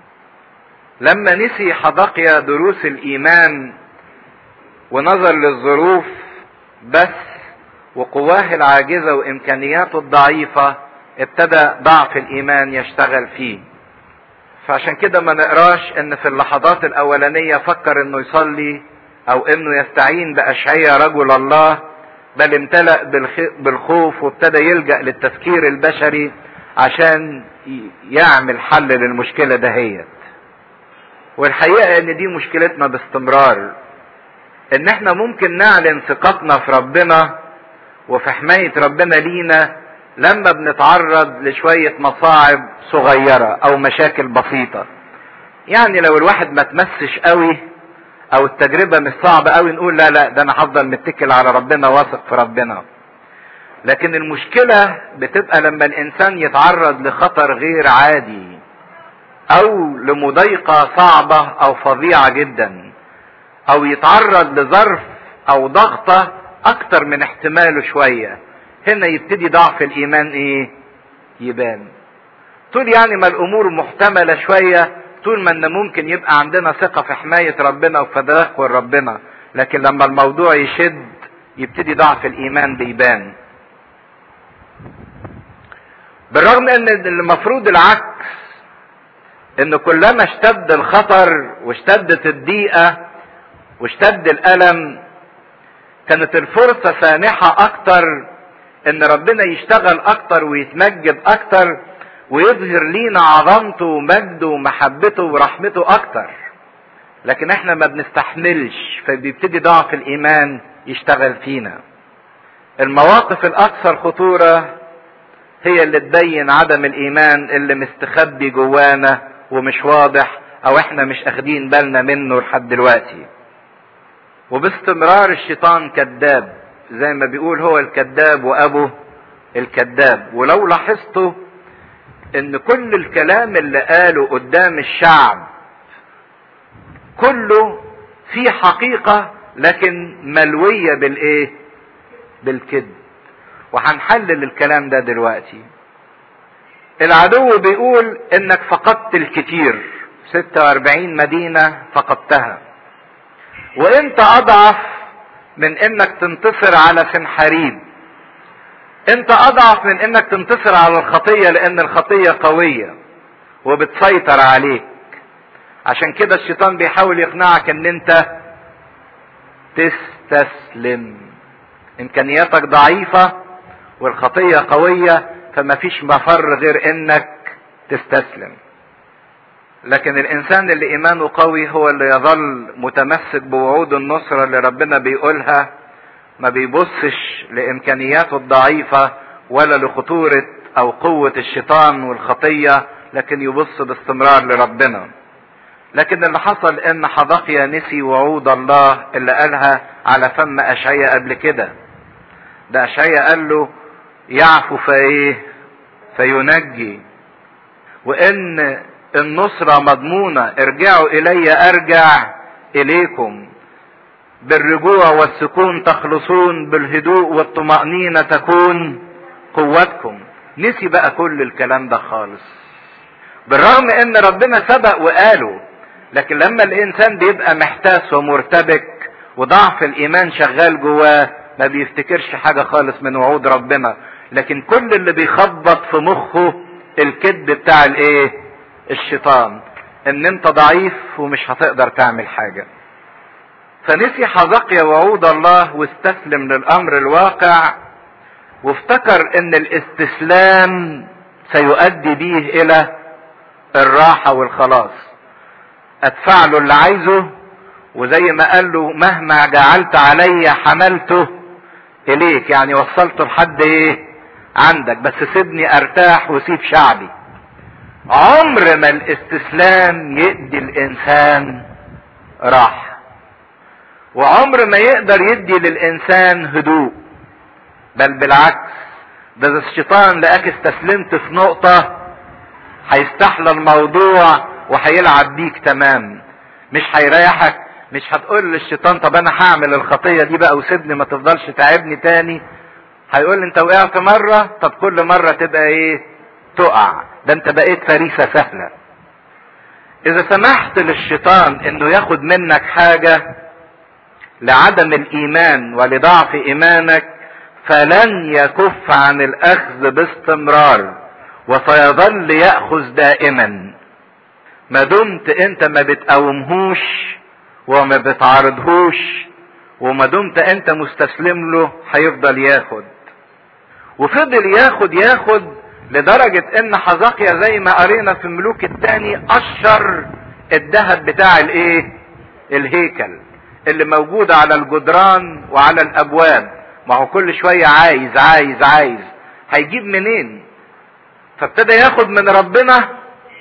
لما نسي حدقيا دروس الايمان ونظر للظروف بس وقواه العاجزة وامكانياته الضعيفة ابتدى ضعف الايمان يشتغل فيه فعشان كده ما نقراش ان في اللحظات الاولانية فكر انه يصلي او انه يستعين باشعية رجل الله بل امتلأ بالخوف وابتدى يلجأ للتفكير البشري عشان يعمل حل للمشكلة دهيت والحقيقة ان دي مشكلتنا باستمرار ان احنا ممكن نعلن ثقتنا في ربنا وفي حماية ربنا لينا لما بنتعرض لشوية مصاعب صغيرة او مشاكل بسيطة يعني لو الواحد ما تمسش قوي او التجربة مش صعبة قوي نقول لا لا ده انا هفضل متكل على ربنا واثق في ربنا لكن المشكلة بتبقى لما الانسان يتعرض لخطر غير عادي او لمضايقة صعبة او فظيعة جدا او يتعرض لظرف او ضغطة اكتر من احتماله شوية هنا يبتدي ضعف الايمان ايه يبان طول يعني ما الامور محتملة شوية طول ما ان ممكن يبقى عندنا ثقة في حماية ربنا وفي تدخل ربنا لكن لما الموضوع يشد يبتدي ضعف الايمان بيبان بالرغم ان المفروض العكس ان كلما اشتد الخطر واشتدت الضيقة واشتد الالم كانت الفرصة سانحة اكتر ان ربنا يشتغل اكتر ويتمجد اكتر ويظهر لينا عظمته ومجده ومحبته ورحمته اكتر لكن احنا ما بنستحملش فبيبتدي ضعف الايمان يشتغل فينا المواقف الاكثر خطورة هي اللي تبين عدم الايمان اللي مستخبي جوانا ومش واضح او احنا مش اخدين بالنا منه لحد دلوقتي وباستمرار الشيطان كذاب زي ما بيقول هو الكذاب وابوه الكذاب ولو لاحظتوا ان كل الكلام اللي قاله قدام الشعب كله في حقيقة لكن ملوية بالايه بالكذب وهنحلل الكلام ده دلوقتي العدو بيقول انك فقدت الكتير 46 مدينة فقدتها وانت اضعف من انك تنتصر على سنحريب انت اضعف من انك تنتصر على الخطية لان الخطية قوية وبتسيطر عليك عشان كده الشيطان بيحاول يقنعك ان انت تستسلم امكانياتك ضعيفة والخطية قوية فما فيش مفر غير انك تستسلم لكن الانسان اللي ايمانه قوي هو اللي يظل متمسك بوعود النصرة اللي ربنا بيقولها ما بيبصش لامكانياته الضعيفة ولا لخطورة او قوة الشيطان والخطية لكن يبص باستمرار لربنا لكن اللي حصل ان حبقيا نسي وعود الله اللي قالها على فم اشعيا قبل كده ده اشعيا قال له يعفو فايه فينجي وان النصرة مضمونة ارجعوا الي ارجع اليكم بالرجوع والسكون تخلصون بالهدوء والطمأنينة تكون قوتكم نسي بقى كل الكلام ده خالص بالرغم ان ربنا سبق وقاله لكن لما الانسان بيبقى محتاس ومرتبك وضعف الايمان شغال جواه ما بيفتكرش حاجة خالص من وعود ربنا لكن كل اللي بيخبط في مخه الكذب بتاع الايه الشيطان ان انت ضعيف ومش هتقدر تعمل حاجة فنسي حزقيا وعود الله واستسلم للامر الواقع وافتكر ان الاستسلام سيؤدي به الى الراحة والخلاص ادفع له اللي عايزه وزي ما قال له مهما جعلت علي حملته اليك يعني وصلته لحد ايه عندك بس سيبني ارتاح وسيب شعبي عمر ما الاستسلام يدي الانسان راحة وعمر ما يقدر يدي للانسان هدوء بل بالعكس ده الشيطان لقاك استسلمت في نقطة هيستحلى الموضوع وهيلعب بيك تمام مش هيريحك مش هتقول للشيطان طب انا هعمل الخطية دي بقى وسيبني ما تفضلش تعبني تاني هيقول انت وقعت مرة طب كل مرة تبقى ايه تقع ده انت بقيت فريسة سهلة اذا سمحت للشيطان انه ياخد منك حاجة لعدم الايمان ولضعف ايمانك فلن يكف عن الاخذ باستمرار وسيظل ياخذ دائما ما دمت انت ما بتقاومهوش وما بتعارضهوش وما دمت انت مستسلم له هيفضل ياخد وفضل ياخد ياخد لدرجة ان حزقيا زي ما قرينا في الملوك الثاني قشر الذهب بتاع الايه الهيكل اللي موجود على الجدران وعلى الابواب ما هو كل شوية عايز عايز عايز هيجيب منين فابتدى ياخد من ربنا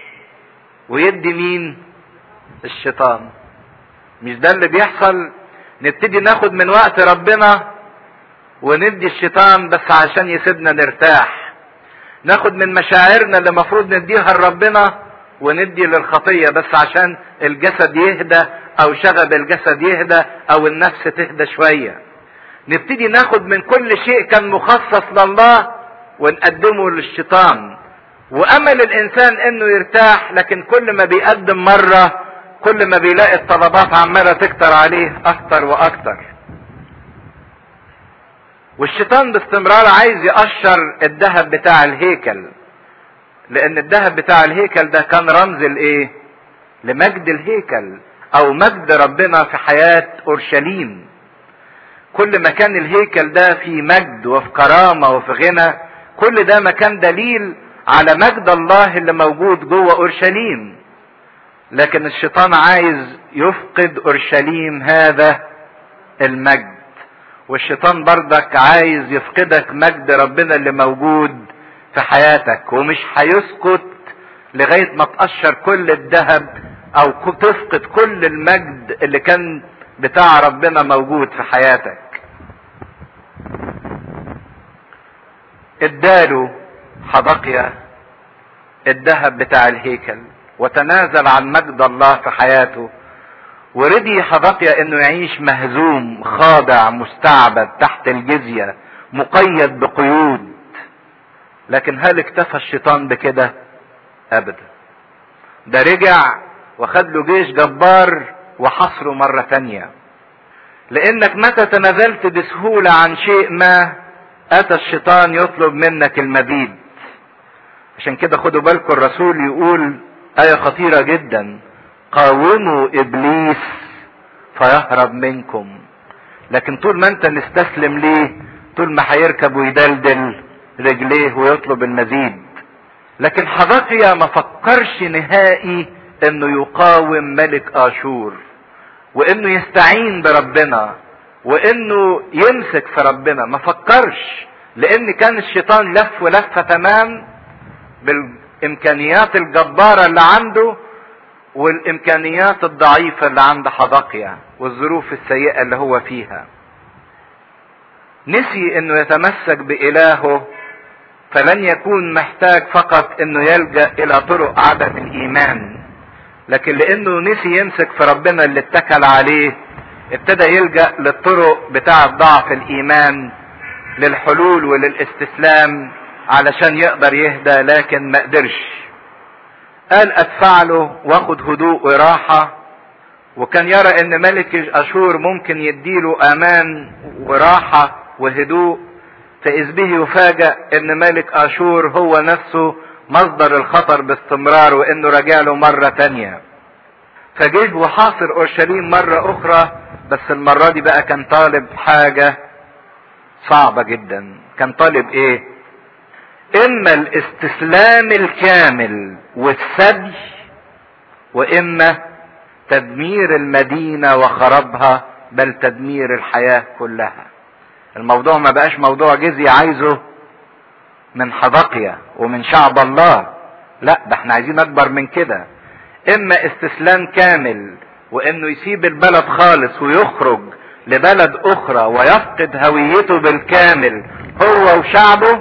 ويدي مين الشيطان مش ده اللي بيحصل نبتدي ناخد من وقت ربنا وندي الشيطان بس عشان يسيبنا نرتاح ناخد من مشاعرنا اللي المفروض نديها لربنا وندي للخطية بس عشان الجسد يهدى او شغب الجسد يهدى او النفس تهدى شوية نبتدي ناخد من كل شيء كان مخصص لله ونقدمه للشيطان وامل الانسان انه يرتاح لكن كل ما بيقدم مرة كل ما بيلاقي الطلبات عمالة تكتر عليه اكتر واكتر والشيطان باستمرار عايز يقشر الذهب بتاع الهيكل لان الذهب بتاع الهيكل ده كان رمز الايه لمجد الهيكل او مجد ربنا في حياة اورشليم كل ما كان الهيكل ده في مجد وفي كرامة وفي غنى كل ده مكان دليل على مجد الله اللي موجود جوه اورشليم لكن الشيطان عايز يفقد اورشليم هذا المجد والشيطان بردك عايز يفقدك مجد ربنا اللي موجود في حياتك ومش هيسكت لغاية ما تقشر كل الذهب او تفقد كل المجد اللي كان بتاع ربنا موجود في حياتك اداله حبقيا الذهب بتاع الهيكل وتنازل عن مجد الله في حياته ورضي حبقيا انه يعيش مهزوم خاضع مستعبد تحت الجزية مقيد بقيود لكن هل اكتفى الشيطان بكده ابدا ده رجع وخد له جيش جبار وحصره مرة تانية لانك متى تنازلت بسهولة عن شيء ما اتى الشيطان يطلب منك المزيد عشان كده خدوا بالكم الرسول يقول آية خطيرة جدا قاوموا إبليس فيهرب منكم لكن طول ما أنت مستسلم ليه طول ما هيركب ويدلدل رجليه ويطلب المزيد لكن حبقيا ما فكرش نهائي انه يقاوم ملك اشور وانه يستعين بربنا وانه يمسك في ربنا ما فكرش لان كان الشيطان لف ولفه تمام بالامكانيات الجباره اللي عنده والامكانيات الضعيفه اللي عند حبقيا والظروف السيئه اللي هو فيها نسي انه يتمسك بالهه فلن يكون محتاج فقط انه يلجا الى طرق عدم الايمان لكن لانه نسي يمسك في ربنا اللي اتكل عليه ابتدى يلجا للطرق بتاعه ضعف الايمان للحلول وللاستسلام علشان يقدر يهدى لكن ما قدرش قال ادفع له واخد هدوء وراحة وكان يرى ان ملك اشور ممكن يديله امان وراحة وهدوء فإذ به يفاجأ ان ملك اشور هو نفسه مصدر الخطر باستمرار وانه راجع له مرة تانية فجه وحاصر اورشليم مرة اخرى بس المرة دي بقى كان طالب حاجة صعبة جدا كان طالب ايه اما الاستسلام الكامل والسبي واما تدمير المدينة وخرابها بل تدمير الحياة كلها الموضوع ما بقاش موضوع جزية عايزه من حبقية ومن شعب الله لا ده احنا عايزين اكبر من كده اما استسلام كامل وانه يسيب البلد خالص ويخرج لبلد اخرى ويفقد هويته بالكامل هو وشعبه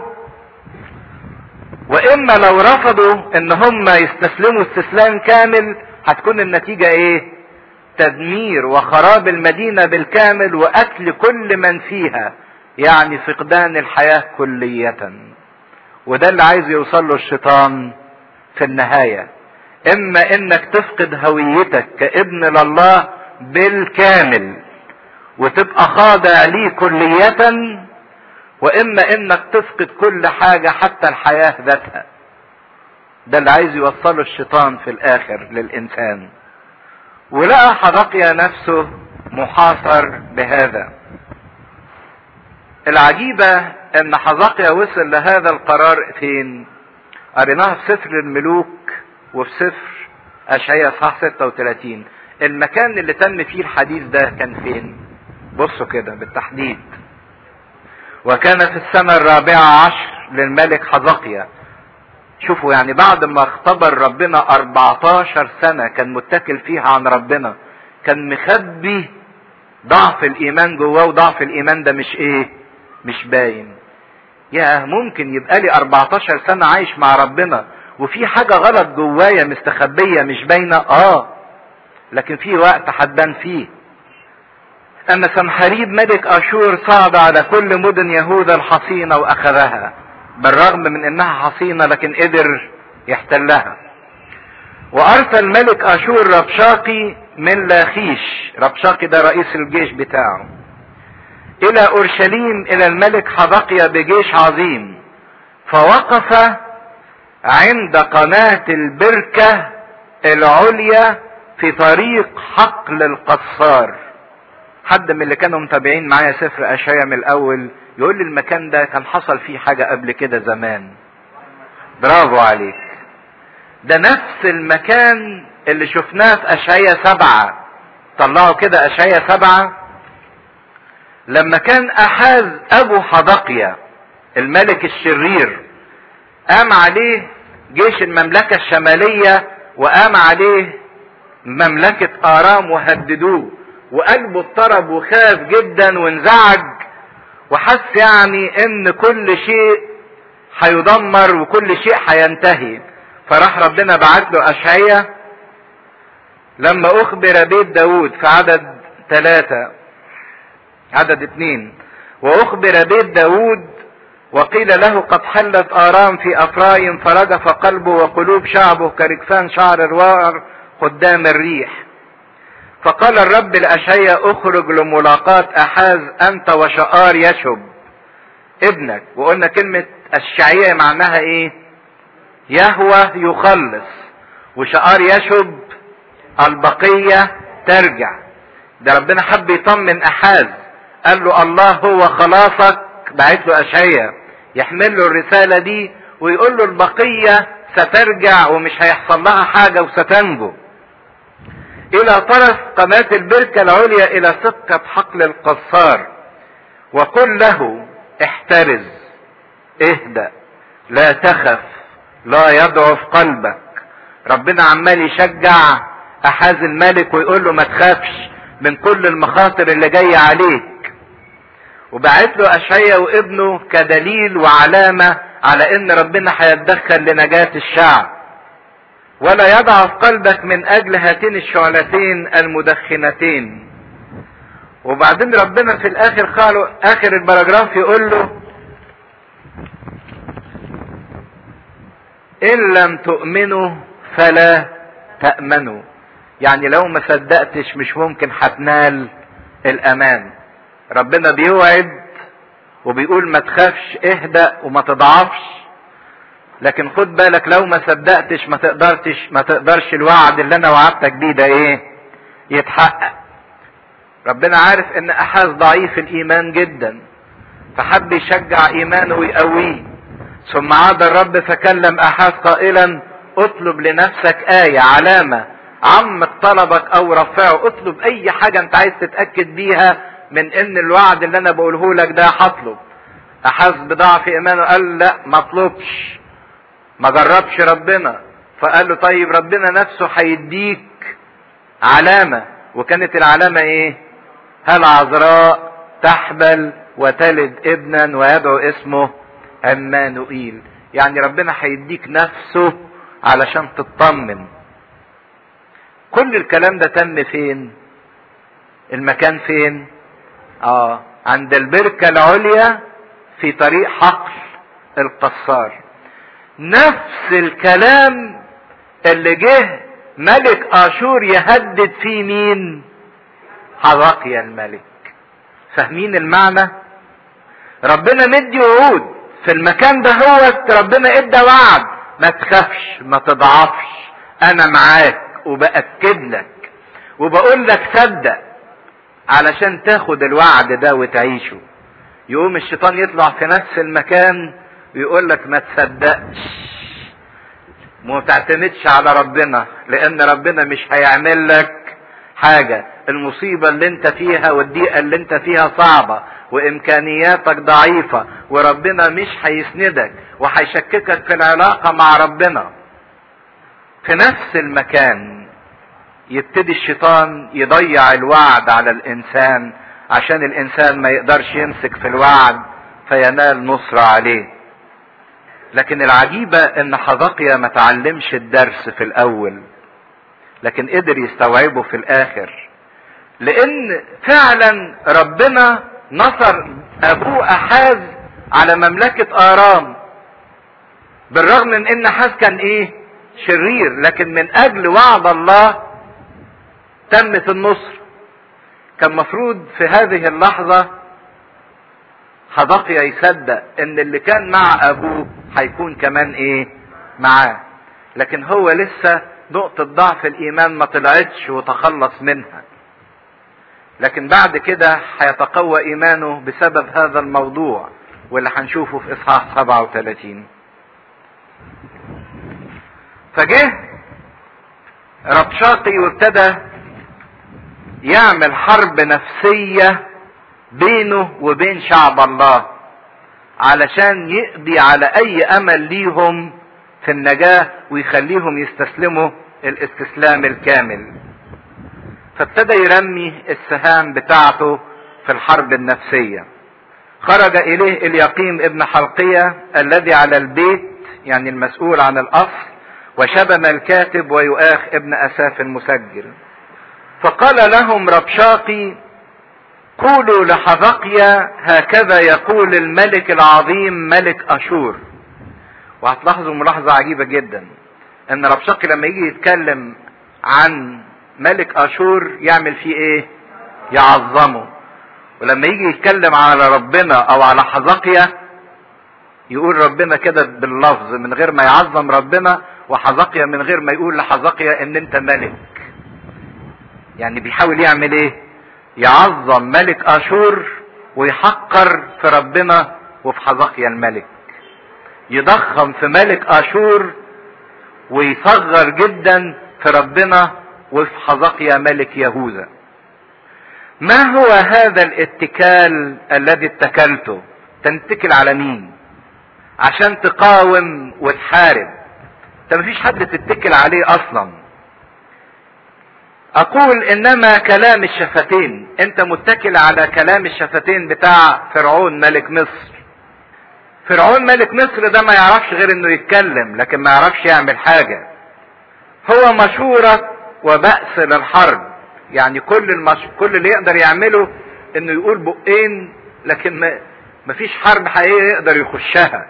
واما لو رفضوا ان هم يستسلموا استسلام كامل هتكون النتيجة ايه تدمير وخراب المدينة بالكامل واكل كل من فيها يعني فقدان الحياة كلية وده اللي عايز يوصل له الشيطان في النهاية اما انك تفقد هويتك كابن لله بالكامل وتبقى خاضع ليه كلية واما انك تفقد كل حاجة حتى الحياة ذاتها ده اللي عايز يوصله الشيطان في الاخر للانسان ولقى حبقيا نفسه محاصر بهذا العجيبة ان حزقيا وصل لهذا القرار فين قريناها في سفر الملوك وفي سفر اشعياء اصحاح 36 المكان اللي تم فيه الحديث ده كان فين بصوا كده بالتحديد وكان في السنة الرابعة عشر للملك حزقيا شوفوا يعني بعد ما اختبر ربنا 14 سنة كان متكل فيها عن ربنا كان مخبي ضعف الايمان جواه وضعف الايمان ده مش ايه مش باين يا ممكن يبقى لي 14 سنة عايش مع ربنا وفي حاجة غلط جوايا مستخبية مش باينة اه لكن في وقت هتبان فيه أن سنحريب ملك أشور صعد على كل مدن يهوذا الحصينة وأخذها بالرغم من أنها حصينة لكن قدر يحتلها وأرسل ملك أشور ربشاقي من لاخيش ربشاقي ده رئيس الجيش بتاعه إلى أورشليم إلى الملك حبقيا بجيش عظيم فوقف عند قناة البركة العليا في طريق حقل القصار حد من اللي كانوا متابعين معايا سفر اشعيا من الاول يقول لي المكان ده كان حصل فيه حاجة قبل كده زمان برافو عليك ده نفس المكان اللي شفناه في اشعيا سبعة طلعوا كده اشعيا سبعة لما كان احاز ابو حدقيا الملك الشرير قام عليه جيش المملكة الشمالية وقام عليه مملكة ارام وهددوه وقلبه اضطرب وخاف جدا وانزعج وحس يعني ان كل شيء هيدمر وكل شيء هينتهي فراح ربنا بعت له اشعية لما اخبر بيت داود في عدد ثلاثة عدد اثنين واخبر بيت داود وقيل له قد حلت ارام في افرايم فرجف قلبه وقلوب شعبه كرجفان شعر الوار قدام الريح فقال الرب لأشعيا اخرج لملاقاة أحاز أنت وشعار يشب ابنك وقلنا كلمة الشعية معناها ايه يهوى يخلص وشعار يشب البقية ترجع ده ربنا حب يطمن أحاز قال له الله هو خلاصك بعت له أشعيا يحمل له الرسالة دي ويقول له البقية سترجع ومش هيحصل لها حاجة وستنجو الى طرف قناة البركة العليا الى سكة حقل القصار وقل له احترز اهدأ لا تخف لا يضعف قلبك ربنا عمال يشجع احاز الملك ويقول له ما تخافش من كل المخاطر اللي جاية عليك وبعت له اشعيا وابنه كدليل وعلامة على ان ربنا هيتدخل لنجاة الشعب ولا يضعف قلبك من اجل هاتين الشعلتين المدخنتين وبعدين ربنا في الاخر قالوا اخر البراجراف يقول له ان لم تؤمنوا فلا تأمنوا يعني لو ما صدقتش مش ممكن هتنال الامان ربنا بيوعد وبيقول ما تخافش اهدأ وما تضعفش لكن خد بالك لو ما صدقتش ما تقدرتش ما تقدرش الوعد اللي انا وعدتك بيه ده ايه يتحقق ربنا عارف ان احاز ضعيف الايمان جدا فحب يشجع ايمانه ويقويه ثم عاد الرب فكلم احاز قائلا اطلب لنفسك آية علامة عمق طلبك او رفعه اطلب اي حاجة انت عايز تتأكد بيها من ان الوعد اللي انا بقوله لك ده هطلب احس بضعف ايمانه قال لا ما اطلبش ما جربش ربنا فقال له طيب ربنا نفسه هيديك علامة وكانت العلامة ايه هل عذراء تحبل وتلد ابنا ويدعو اسمه عمانوئيل يعني ربنا هيديك نفسه علشان تطمن كل الكلام ده تم فين المكان فين اه عند البركة العليا في طريق حقل القصار نفس الكلام اللي جه ملك اشور يهدد فيه مين حرقيا الملك فاهمين المعنى ربنا مدي وعود في المكان ده هو ربنا ادى وعد ما تخافش ما تضعفش انا معاك وبأكد لك وبقول لك صدق علشان تاخد الوعد ده وتعيشه يقوم الشيطان يطلع في نفس المكان ويقول لك ما تصدقش ما تعتمدش على ربنا لان ربنا مش هيعمل لك حاجة المصيبة اللي انت فيها والضيقة اللي انت فيها صعبة وامكانياتك ضعيفة وربنا مش هيسندك وهيشككك في العلاقة مع ربنا في نفس المكان يبتدي الشيطان يضيع الوعد على الانسان عشان الانسان ما يقدرش يمسك في الوعد فينال نصرة عليه لكن العجيبة ان حذقيا ما تعلمش الدرس في الاول لكن قدر يستوعبه في الاخر لان فعلا ربنا نصر ابوه احاز على مملكة ارام بالرغم من ان احاز كان ايه شرير لكن من اجل وعد الله تمت النصر كان مفروض في هذه اللحظة حدقيا يصدق ان اللي كان مع ابوه هيكون كمان ايه معاه لكن هو لسه نقطة ضعف الايمان ما طلعتش وتخلص منها لكن بعد كده هيتقوى ايمانه بسبب هذا الموضوع واللي هنشوفه في اصحاح 37 فجه ربشاقي وابتدى يعمل حرب نفسية بينه وبين شعب الله علشان يقضي على اي امل ليهم في النجاة ويخليهم يستسلموا الاستسلام الكامل فابتدى يرمي السهام بتاعته في الحرب النفسية خرج اليه اليقيم ابن حلقية الذي على البيت يعني المسؤول عن الاصل وشبم الكاتب ويؤاخ ابن اساف المسجل فقال لهم ربشاقي قولوا لحذقيا هكذا يقول الملك العظيم ملك اشور وهتلاحظوا ملاحظة عجيبة جدا ان ربشاقي لما يجي يتكلم عن ملك اشور يعمل فيه ايه يعظمه ولما يجي يتكلم على ربنا او على حذقيا يقول ربنا كده باللفظ من غير ما يعظم ربنا وحذقيا من غير ما يقول لحذقيا ان انت ملك يعني بيحاول يعمل ايه يعظم ملك اشور ويحقر في ربنا وفي حذقيا الملك يضخم في ملك اشور ويصغر جدا في ربنا وفي حذقيا ملك يهوذا ما هو هذا الاتكال الذي اتكلته تنتكل على مين عشان تقاوم وتحارب انت مفيش حد تتكل عليه اصلا اقول انما كلام الشفتين انت متكل على كلام الشفتين بتاع فرعون ملك مصر فرعون ملك مصر ده ما يعرفش غير انه يتكلم لكن ما يعرفش يعمل حاجة هو مشورة وبأس للحرب يعني كل المش... كل اللي يقدر يعمله انه يقول بقين لكن ما مفيش حرب حقيقية يقدر يخشها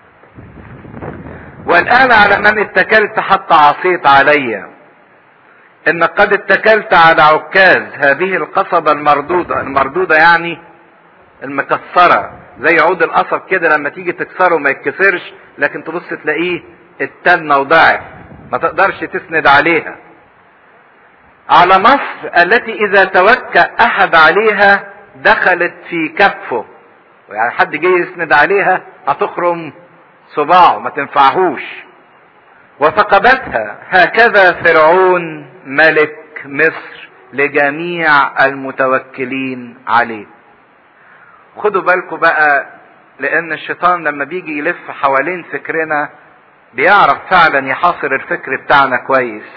والآن على من اتكلت حتى عصيت علي إن قد اتكلت على عكاز هذه القصبة المردودة المردودة يعني المكسرة زي عود القصب كده لما تيجي تكسره ما يتكسرش لكن تبص تلاقيه اتنى وضعف ما تقدرش تسند عليها على مصر التي اذا توكأ احد عليها دخلت في كفه يعني حد جاي يسند عليها هتخرم صباعه ما تنفعهوش وفقدتها هكذا فرعون ملك مصر لجميع المتوكلين عليه خدوا بالكم بقى لان الشيطان لما بيجي يلف حوالين فكرنا بيعرف فعلا يحاصر الفكر بتاعنا كويس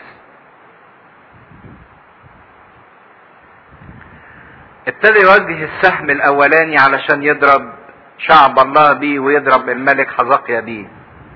ابتدى يوجه السهم الاولاني علشان يضرب شعب الله بيه ويضرب الملك حزقيا بيه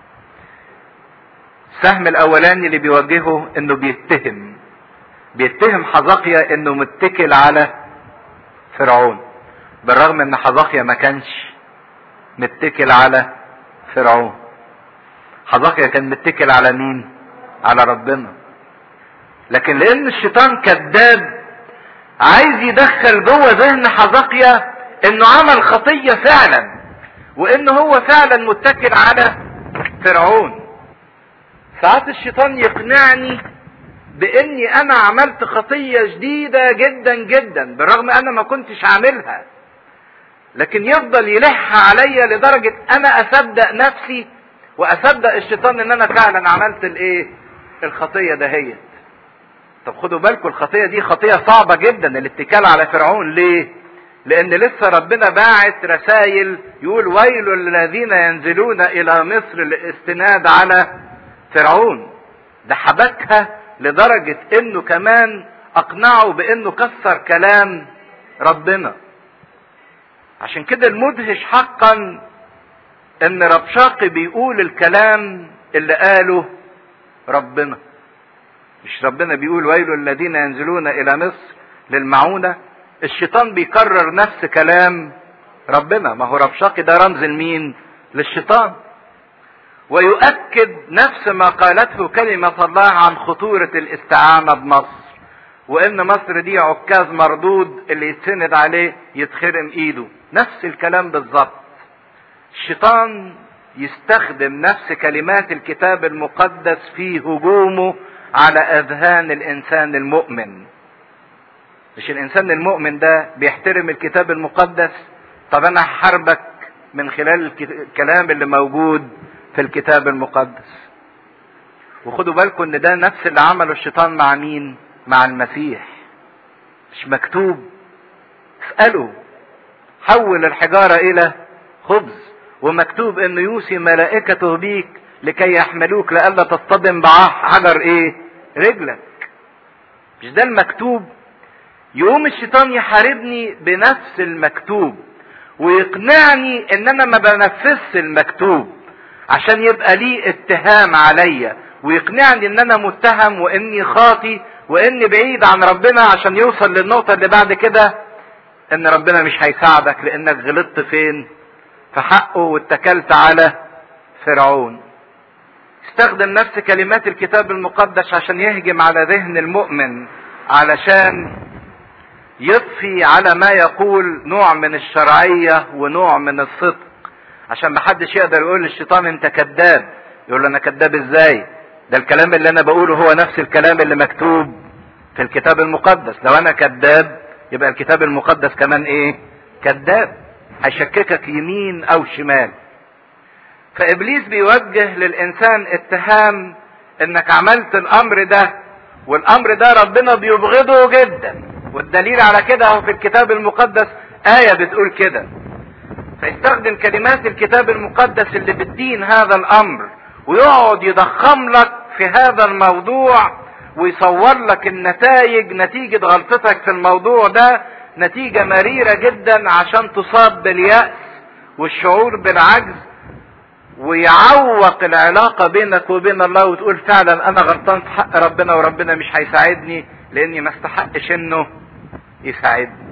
السهم الاولاني اللي بيوجهه انه بيتهم بيتهم حزقيا انه متكل على فرعون بالرغم ان حزقيا ما كانش متكل على فرعون حزقيا كان متكل على مين على ربنا لكن لان الشيطان كذاب عايز يدخل جوه ذهن حزقيا انه عمل خطيه فعلا وانه هو فعلا متكل على فرعون ساعات الشيطان يقنعني باني انا عملت خطية جديدة جدا جدا بالرغم انا ما كنتش عاملها لكن يفضل يلح عليا لدرجة انا اصدق نفسي واصدق الشيطان ان انا فعلا عملت الايه الخطية دهيت طب خدوا بالكم الخطية دي خطية صعبة جدا الاتكال على فرعون ليه لان لسه ربنا باعت رسائل يقول ويل الذين ينزلون الى مصر للاستناد على فرعون ده حبكها لدرجة انه كمان اقنعه بانه كسر كلام ربنا عشان كده المدهش حقا ان ربشاقي بيقول الكلام اللي قاله ربنا مش ربنا بيقول ويل الذين ينزلون الى مصر للمعونة الشيطان بيكرر نفس كلام ربنا ما هو ربشاقي ده رمز لمين للشيطان ويؤكد نفس ما قالته كلمة الله عن خطورة الاستعانة بمصر وان مصر دي عكاز مردود اللي يتسند عليه يتخرم ايده نفس الكلام بالظبط الشيطان يستخدم نفس كلمات الكتاب المقدس في هجومه على اذهان الانسان المؤمن مش الانسان المؤمن ده بيحترم الكتاب المقدس طب انا هحاربك من خلال الكلام اللي موجود في الكتاب المقدس وخدوا بالكم ان ده نفس اللي عمله الشيطان مع مين مع المسيح مش مكتوب اسأله حول الحجارة الى خبز ومكتوب انه يوصي ملائكته بيك لكي يحملوك لئلا تصطدم بحجر ايه رجلك مش ده المكتوب يقوم الشيطان يحاربني بنفس المكتوب ويقنعني ان انا ما بنفذش المكتوب عشان يبقى لي اتهام عليا ويقنعني ان انا متهم واني خاطي واني بعيد عن ربنا عشان يوصل للنقطة اللي بعد كده ان ربنا مش هيساعدك لانك غلطت فين في حقه واتكلت على فرعون استخدم نفس كلمات الكتاب المقدس عشان يهجم على ذهن المؤمن علشان يضفي على ما يقول نوع من الشرعية ونوع من الصدق عشان محدش يقدر يقول للشيطان انت كذاب يقول له انا كذاب ازاي ده الكلام اللي انا بقوله هو نفس الكلام اللي مكتوب في الكتاب المقدس لو انا كذاب يبقى الكتاب المقدس كمان ايه كذاب هيشككك يمين او شمال فابليس بيوجه للانسان اتهام انك عملت الامر ده والامر ده ربنا بيبغضه جدا والدليل على كده اهو في الكتاب المقدس آية بتقول كده فيستخدم كلمات الكتاب المقدس اللي بتدين هذا الامر ويقعد يضخم لك في هذا الموضوع ويصور لك النتائج نتيجة غلطتك في الموضوع ده نتيجة مريرة جدا عشان تصاب باليأس والشعور بالعجز ويعوق العلاقة بينك وبين الله وتقول فعلا انا غلطان في حق ربنا وربنا مش هيساعدني لاني ما استحقش انه يساعدني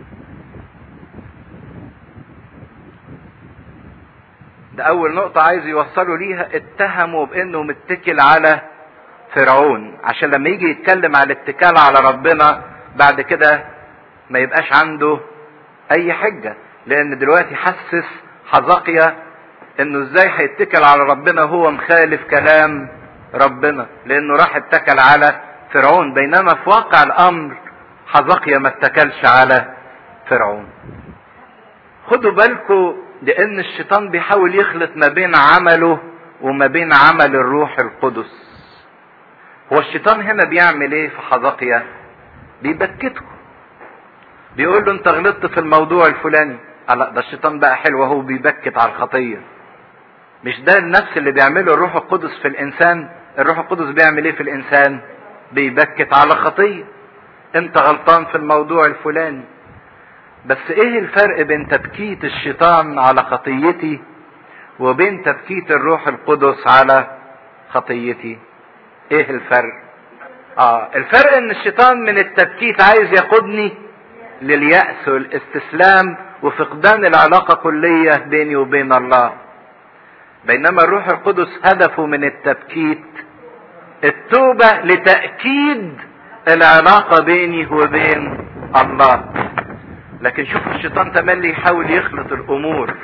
ده اول نقطة عايز يوصلوا ليها اتهموا بانه متكل على فرعون عشان لما يجي يتكلم على الاتكال على ربنا بعد كده ما يبقاش عنده اي حجة لان دلوقتي حسس حزقيا انه ازاي هيتكل على ربنا هو مخالف كلام ربنا لانه راح اتكل على فرعون بينما في واقع الامر حزقيا ما اتكلش على فرعون خدوا بالكم لان الشيطان بيحاول يخلط ما بين عمله وما بين عمل الروح القدس هو الشيطان هنا بيعمل ايه في حزقيا بيبكته بيقول له انت غلطت في الموضوع الفلاني لا ده الشيطان بقى حلو اهو بيبكت على الخطيه مش ده النفس اللي بيعمله الروح القدس في الانسان الروح القدس بيعمل ايه في الانسان بيبكت على خطيه انت غلطان في الموضوع الفلاني بس ايه الفرق بين تبكيت الشيطان على خطيتي وبين تبكيت الروح القدس على خطيتي ايه الفرق اه الفرق ان الشيطان من التبكيت عايز يقودني لليأس والاستسلام وفقدان العلاقة كلية بيني وبين الله بينما الروح القدس هدفه من التبكيت التوبة لتأكيد العلاقة بيني وبين الله لكن شوفوا الشيطان تملي يحاول يخلط الامور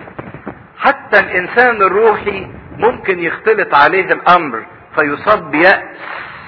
حتى الانسان الروحي ممكن يختلط عليه الامر فيصاب بيأس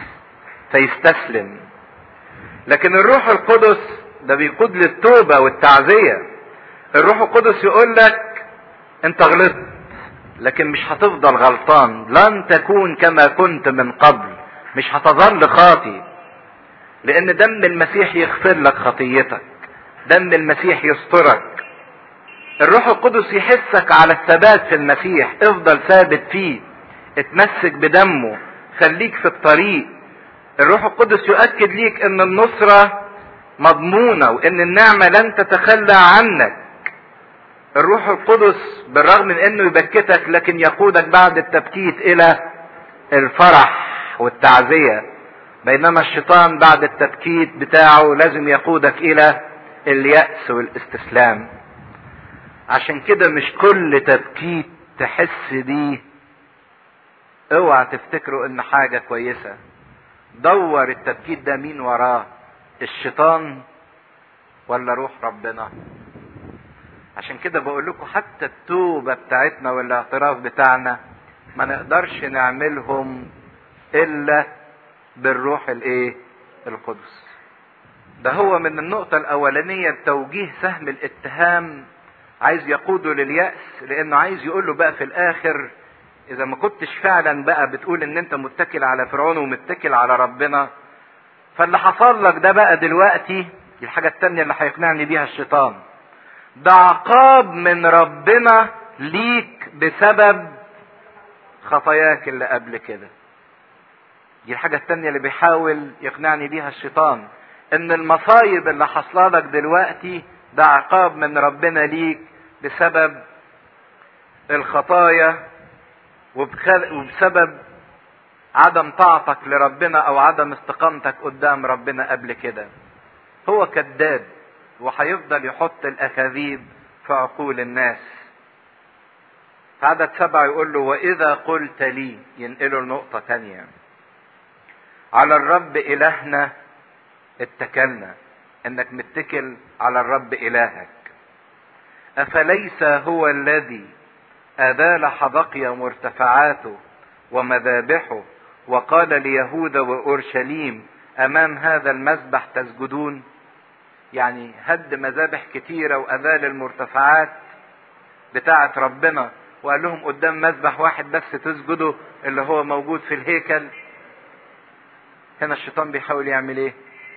فيستسلم لكن الروح القدس ده بيقود للتوبة والتعزية الروح القدس يقول لك انت غلطت لكن مش هتفضل غلطان لن تكون كما كنت من قبل مش هتظل خاطي لان دم المسيح يغفر لك خطيتك دم المسيح يسترك الروح القدس يحسك على الثبات في المسيح افضل ثابت فيه اتمسك بدمه خليك في الطريق الروح القدس يؤكد ليك ان النصرة مضمونة وان النعمة لن تتخلى عنك الروح القدس بالرغم من انه يبكتك لكن يقودك بعد التبكيت الى الفرح والتعزية بينما الشيطان بعد التبكيت بتاعه لازم يقودك الى اليأس والاستسلام عشان كده مش كل تبكيت تحس بيه اوعى تفتكروا ان حاجة كويسة دور التبكيت ده مين وراه الشيطان ولا روح ربنا عشان كده بقول لكم حتى التوبة بتاعتنا والاعتراف بتاعنا ما نقدرش نعملهم الا بالروح الايه القدس ده هو من النقطة الأولانية بتوجيه سهم الاتهام عايز يقوده لليأس لأنه عايز يقول له بقى في الآخر إذا ما كنتش فعلا بقى بتقول إن أنت متكل على فرعون ومتكل على ربنا فاللي حصل لك ده بقى دلوقتي دي الحاجة التانية اللي هيقنعني بيها الشيطان ده عقاب من ربنا ليك بسبب خطاياك اللي قبل كده دي الحاجة التانية اللي بيحاول يقنعني بيها الشيطان ان المصايب اللي حصل لك دلوقتي ده عقاب من ربنا ليك بسبب الخطايا وبسبب عدم طاعتك لربنا او عدم استقامتك قدام ربنا قبل كده هو كذاب وهيفضل يحط الاكاذيب في عقول الناس في عدد سبعة يقول له وإذا قلت لي ينقله لنقطة تانية على الرب إلهنا اتكلنا انك متكل على الرب الهك افليس هو الذي ابال حبقي مرتفعاته ومذابحه وقال ليهوذا واورشليم امام هذا المذبح تسجدون يعني هد مذابح كتيره وابال المرتفعات بتاعه ربنا وقال لهم قدام مذبح واحد بس تسجدوا اللي هو موجود في الهيكل هنا الشيطان بيحاول يعمل ايه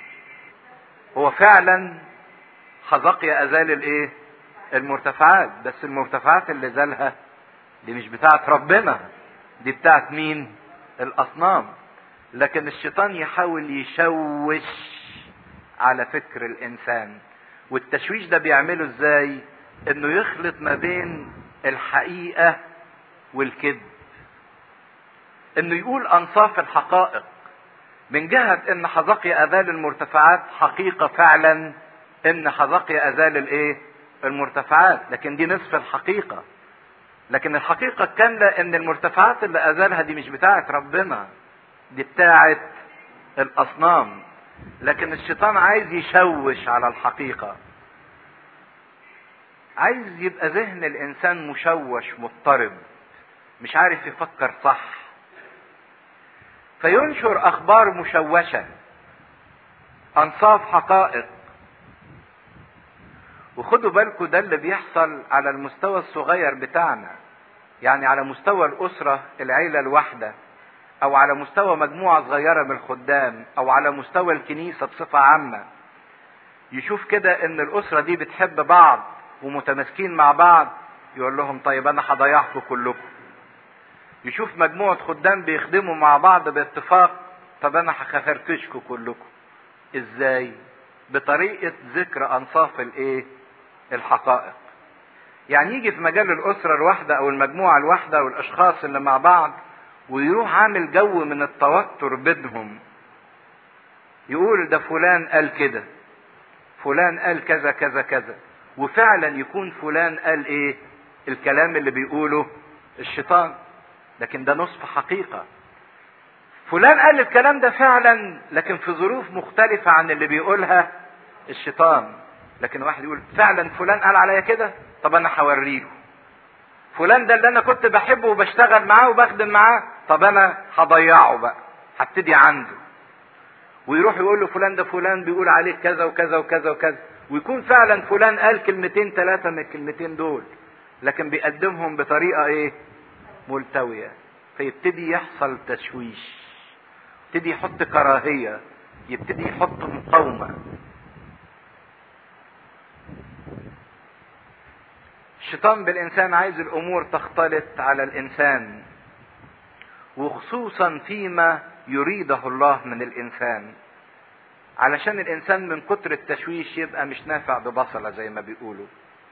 هو فعلا حزقيا ازال الايه المرتفعات بس المرتفعات اللي زالها دي مش بتاعت ربنا دي بتاعت مين الاصنام لكن الشيطان يحاول يشوش على فكر الانسان والتشويش ده بيعمله ازاي انه يخلط ما بين الحقيقة والكذب انه يقول انصاف الحقائق من جهة ان حزقيا ازال المرتفعات حقيقة فعلا ان حزقيا ازال الايه المرتفعات لكن دي نصف الحقيقة لكن الحقيقة الكاملة ان المرتفعات اللي ازالها دي مش بتاعت ربنا دي بتاعت الاصنام لكن الشيطان عايز يشوش على الحقيقة عايز يبقى ذهن الانسان مشوش مضطرب مش عارف يفكر صح فينشر اخبار مشوشه انصاف حقائق وخدوا بالكم ده اللي بيحصل على المستوى الصغير بتاعنا يعني على مستوى الاسره العيله الواحده او على مستوى مجموعه صغيره من الخدام او على مستوى الكنيسه بصفه عامه يشوف كده ان الاسره دي بتحب بعض ومتماسكين مع بعض يقول لهم طيب انا هضيعكم كلكم يشوف مجموعه خدام بيخدموا مع بعض باتفاق طب انا هخفركشكم كلكم ازاي بطريقه ذكر انصاف الايه الحقائق يعني يجي في مجال الاسره الواحده او المجموعه الواحده او الاشخاص اللي مع بعض ويروح عامل جو من التوتر بينهم يقول ده فلان قال كده فلان قال كذا كذا كذا وفعلا يكون فلان قال ايه الكلام اللي بيقوله الشيطان لكن ده نصف حقيقه فلان قال الكلام ده فعلا لكن في ظروف مختلفة عن اللي بيقولها الشيطان لكن واحد يقول فعلا فلان قال عليا كده طب انا هوريله فلان ده اللي انا كنت بحبه وبشتغل معاه وبخدم معاه طب انا هضيعه بقى هبتدي عنده ويروح يقول له فلان ده فلان بيقول عليك كذا وكذا وكذا وكذا ويكون فعلا فلان قال كلمتين ثلاثة من الكلمتين دول لكن بيقدمهم بطريقة ايه ملتوية فيبتدي يحصل تشويش يبتدي يحط كراهية يبتدي يحط مقاومة الشيطان بالإنسان عايز الأمور تختلط على الإنسان وخصوصا فيما يريده الله من الإنسان علشان الإنسان من كتر التشويش يبقى مش نافع ببصلة زي ما بيقولوا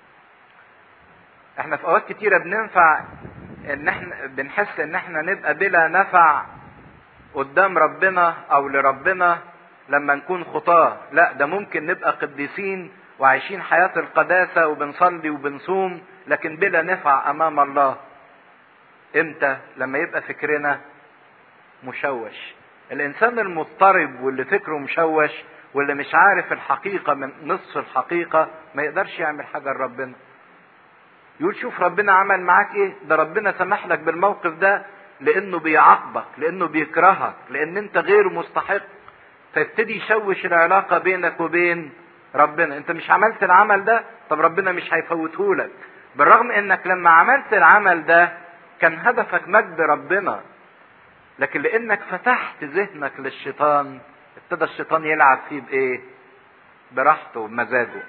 احنا في اوقات كتيرة بننفع ان احنا بنحس ان احنا نبقى بلا نفع قدام ربنا او لربنا لما نكون خطاة لا ده ممكن نبقى قديسين وعايشين حياة القداسة وبنصلي وبنصوم لكن بلا نفع امام الله امتى لما يبقى فكرنا مشوش الانسان المضطرب واللي فكره مشوش واللي مش عارف الحقيقة من نصف الحقيقة ما يقدرش يعمل حاجة لربنا يقول شوف ربنا عمل معاك ايه ده ربنا سمح لك بالموقف ده لانه بيعاقبك لانه بيكرهك لان انت غير مستحق فيبتدي يشوش العلاقه بينك وبين ربنا انت مش عملت العمل ده طب ربنا مش هيفوته لك بالرغم انك لما عملت العمل ده كان هدفك مجد ربنا لكن لانك فتحت ذهنك للشيطان ابتدى الشيطان يلعب فيه بايه براحته وبمزاجه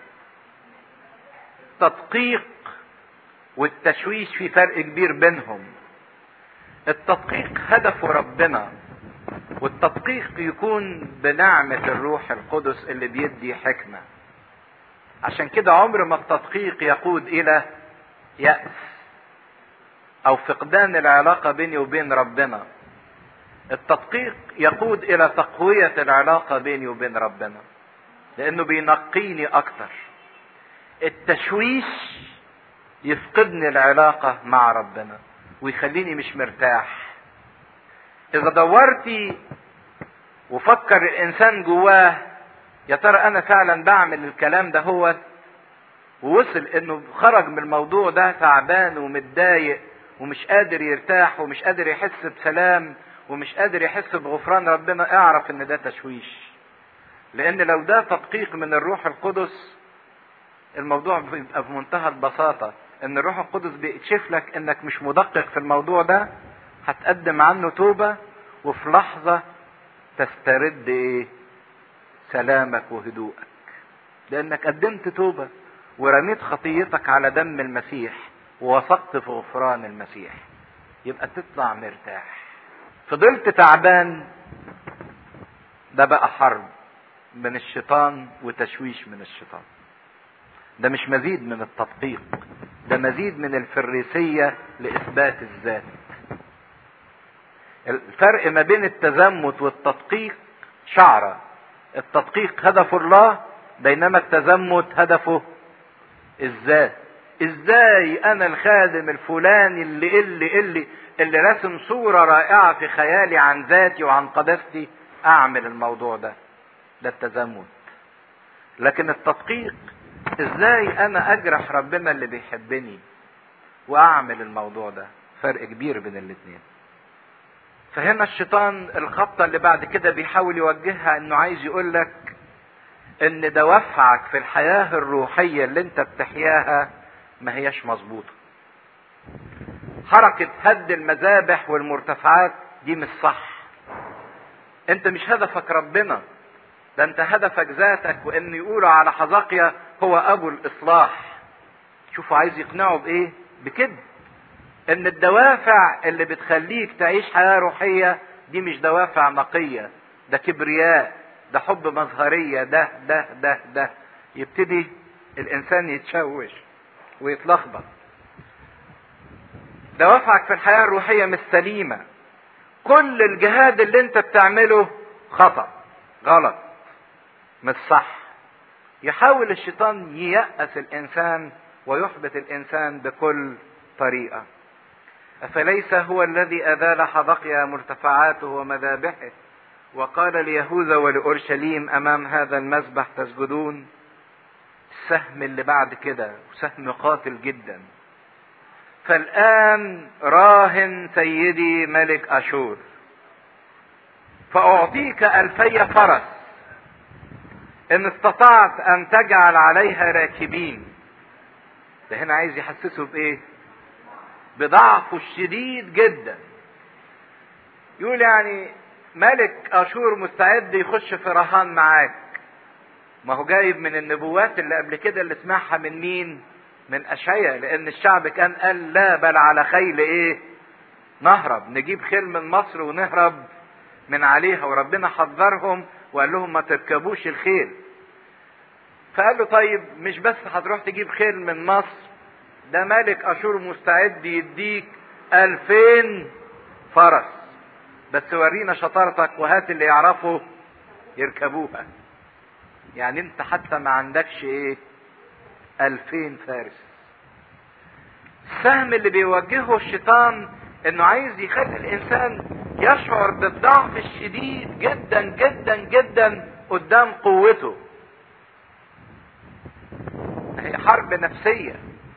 التدقيق والتشويش في فرق كبير بينهم التدقيق هدفه ربنا والتدقيق يكون بنعمة الروح القدس اللي بيدي حكمة عشان كده عمر ما التدقيق يقود إلى يأس أو فقدان العلاقة بيني وبين ربنا التدقيق يقود إلى تقوية العلاقة بيني وبين ربنا لأنه بينقيني أكتر التشويش يفقدني العلاقة مع ربنا ويخليني مش مرتاح اذا دورتي وفكر الانسان جواه يا ترى انا فعلا بعمل الكلام ده هو ووصل انه خرج من الموضوع ده تعبان ومتضايق ومش قادر يرتاح ومش قادر يحس بسلام ومش قادر يحس بغفران ربنا اعرف ان ده تشويش لان لو ده تدقيق من الروح القدس الموضوع بيبقى بمنتهى البساطه ان الروح القدس بيكشف لك انك مش مدقق في الموضوع ده هتقدم عنه توبة وفي لحظة تسترد ايه سلامك وهدوءك لانك قدمت توبة ورميت خطيتك على دم المسيح ووثقت في غفران المسيح يبقى تطلع مرتاح فضلت تعبان ده بقى حرب من الشيطان وتشويش من الشيطان ده مش مزيد من التدقيق ده مزيد من الفريسية لإثبات الذات الفرق ما بين التزمت والتدقيق شعرة التدقيق هدفه الله بينما التزمت هدفه الذات ازاي انا الخادم الفلاني اللي اللي اللي اللي رسم صورة رائعة في خيالي عن ذاتي وعن قداستي اعمل الموضوع ده ده التزمت لكن التدقيق ازاي انا اجرح ربنا اللي بيحبني واعمل الموضوع ده فرق كبير بين الاتنين فهنا الشيطان الخطة اللي بعد كده بيحاول يوجهها انه عايز يقولك ان دوافعك في الحياة الروحية اللي انت بتحياها ما هياش مظبوطة حركة هد المذابح والمرتفعات دي مش صح انت مش هدفك ربنا ده انت هدفك ذاتك وان يقولوا على حزقيا هو ابو الاصلاح شوفوا عايز يقنعه بايه بكده ان الدوافع اللي بتخليك تعيش حياة روحية دي مش دوافع نقية ده كبرياء ده حب مظهرية ده ده ده ده يبتدي الانسان يتشوش ويتلخبط دوافعك في الحياة الروحية مش سليمة كل الجهاد اللي انت بتعمله خطأ غلط مش صح يحاول الشيطان ييأس الانسان ويحبط الانسان بكل طريقة أفليس هو الذي أذال حدقيا مرتفعاته ومذابحه وقال ليهوذا ولأورشليم أمام هذا المذبح تسجدون السهم اللي بعد كده سهم قاتل جدا فالآن راهن سيدي ملك أشور فأعطيك ألفي فرس إن استطعت أن تجعل عليها راكبين ده هنا عايز يحسسه بإيه؟ بضعفه الشديد جدا يقول يعني ملك اشور مستعد يخش في رهان معاك ما هو جايب من النبوات اللي قبل كده اللي سمعها من مين من اشعيا لان الشعب كان قال لا بل على خيل ايه نهرب نجيب خيل من مصر ونهرب من عليها وربنا حذرهم وقال لهم ما تركبوش الخيل فقال له طيب مش بس هتروح تجيب خيل من مصر ده ملك اشور مستعد يديك الفين فرس بس ورينا شطارتك وهات اللي يعرفوا يركبوها يعني انت حتى ما عندكش ايه الفين فارس السهم اللي بيوجهه الشيطان انه عايز يخلي الانسان يشعر بالضعف الشديد جدا جدا جدا قدام قوته هي حرب نفسيه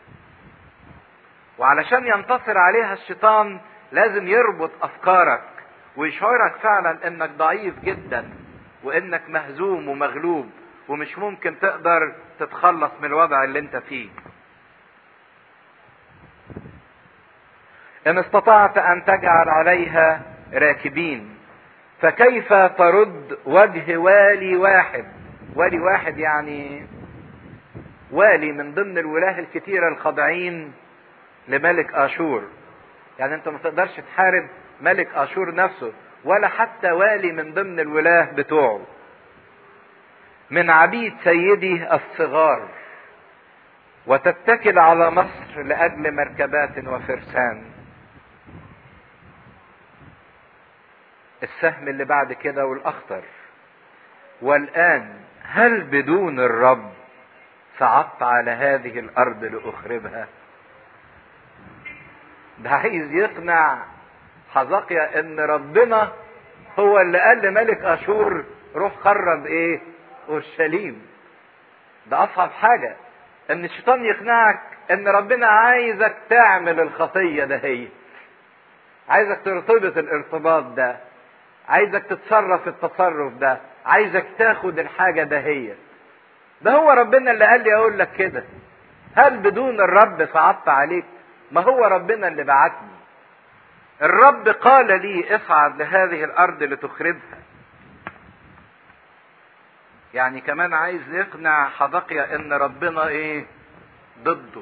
وعلشان ينتصر عليها الشيطان لازم يربط افكارك ويشعرك فعلا انك ضعيف جدا وانك مهزوم ومغلوب ومش ممكن تقدر تتخلص من الوضع اللي انت فيه ان استطعت ان تجعل عليها راكبين فكيف ترد وجه والي واحد والي واحد يعني والي من ضمن الولاه الكتيرة الخاضعين لملك اشور يعني انت ما تقدرش تحارب ملك اشور نفسه ولا حتى والي من ضمن الولاه بتوعه من عبيد سيدي الصغار وتتكل على مصر لاجل مركبات وفرسان السهم اللي بعد كده والاخطر والان هل بدون الرب صعدت على هذه الارض لاخربها ده عايز يقنع حزقيا ان ربنا هو اللي قال لملك اشور روح خرب ايه اورشليم ده اصعب حاجه ان الشيطان يقنعك ان ربنا عايزك تعمل الخطيه ده هي عايزك ترتبط الارتباط ده عايزك تتصرف التصرف ده عايزك تاخد الحاجة ده هي ده هو ربنا اللي قال لي اقول لك كده هل بدون الرب صعدت عليك ما هو ربنا اللي بعتني الرب قال لي اصعد لهذه الارض لتخربها يعني كمان عايز يقنع حدقيا ان ربنا ايه ضده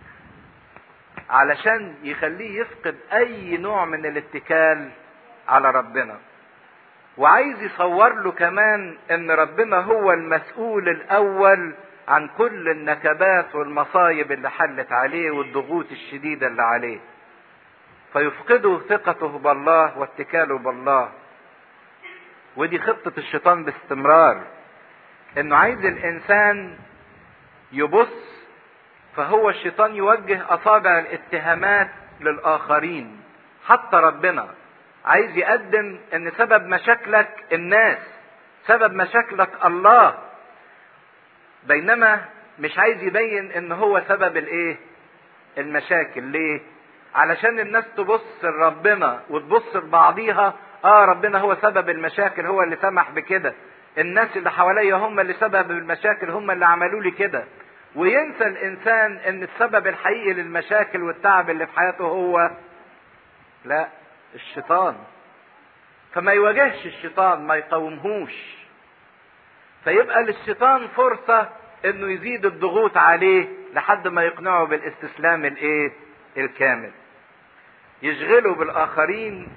علشان يخليه يفقد اي نوع من الاتكال على ربنا وعايز يصور له كمان ان ربنا هو المسؤول الاول عن كل النكبات والمصايب اللي حلت عليه والضغوط الشديدة اللي عليه فيفقده ثقته بالله واتكاله بالله ودي خطة الشيطان باستمرار انه عايز الانسان يبص فهو الشيطان يوجه اصابع الاتهامات للاخرين حتى ربنا عايز يقدم ان سبب مشاكلك الناس سبب مشاكلك الله بينما مش عايز يبين ان هو سبب الايه المشاكل ليه علشان الناس تبص لربنا وتبص لبعضيها اه ربنا هو سبب المشاكل هو اللي سمح بكده الناس اللي حواليا هم اللي سبب المشاكل هم اللي عملوا لي كده وينسى الانسان ان السبب الحقيقي للمشاكل والتعب اللي في حياته هو لا الشيطان فما يواجهش الشيطان ما يقاومهوش فيبقى للشيطان فرصة انه يزيد الضغوط عليه لحد ما يقنعه بالاستسلام الايه الكامل يشغله بالاخرين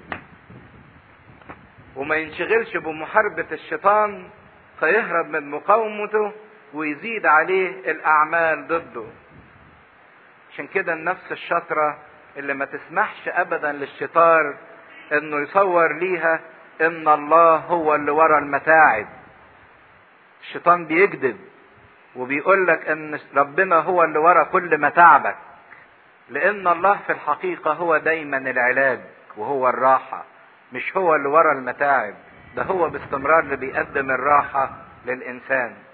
وما ينشغلش بمحاربة الشيطان فيهرب من مقاومته ويزيد عليه الاعمال ضده عشان كده النفس الشاطرة اللي ما تسمحش ابدا للشيطان انه يصور ليها ان الله هو اللي ورا المتاعب الشيطان بيكذب وبيقول لك ان ربنا هو اللي ورا كل متاعبك لان الله في الحقيقة هو دايما العلاج وهو الراحة مش هو اللي ورا المتاعب ده هو باستمرار اللي بيقدم الراحة للانسان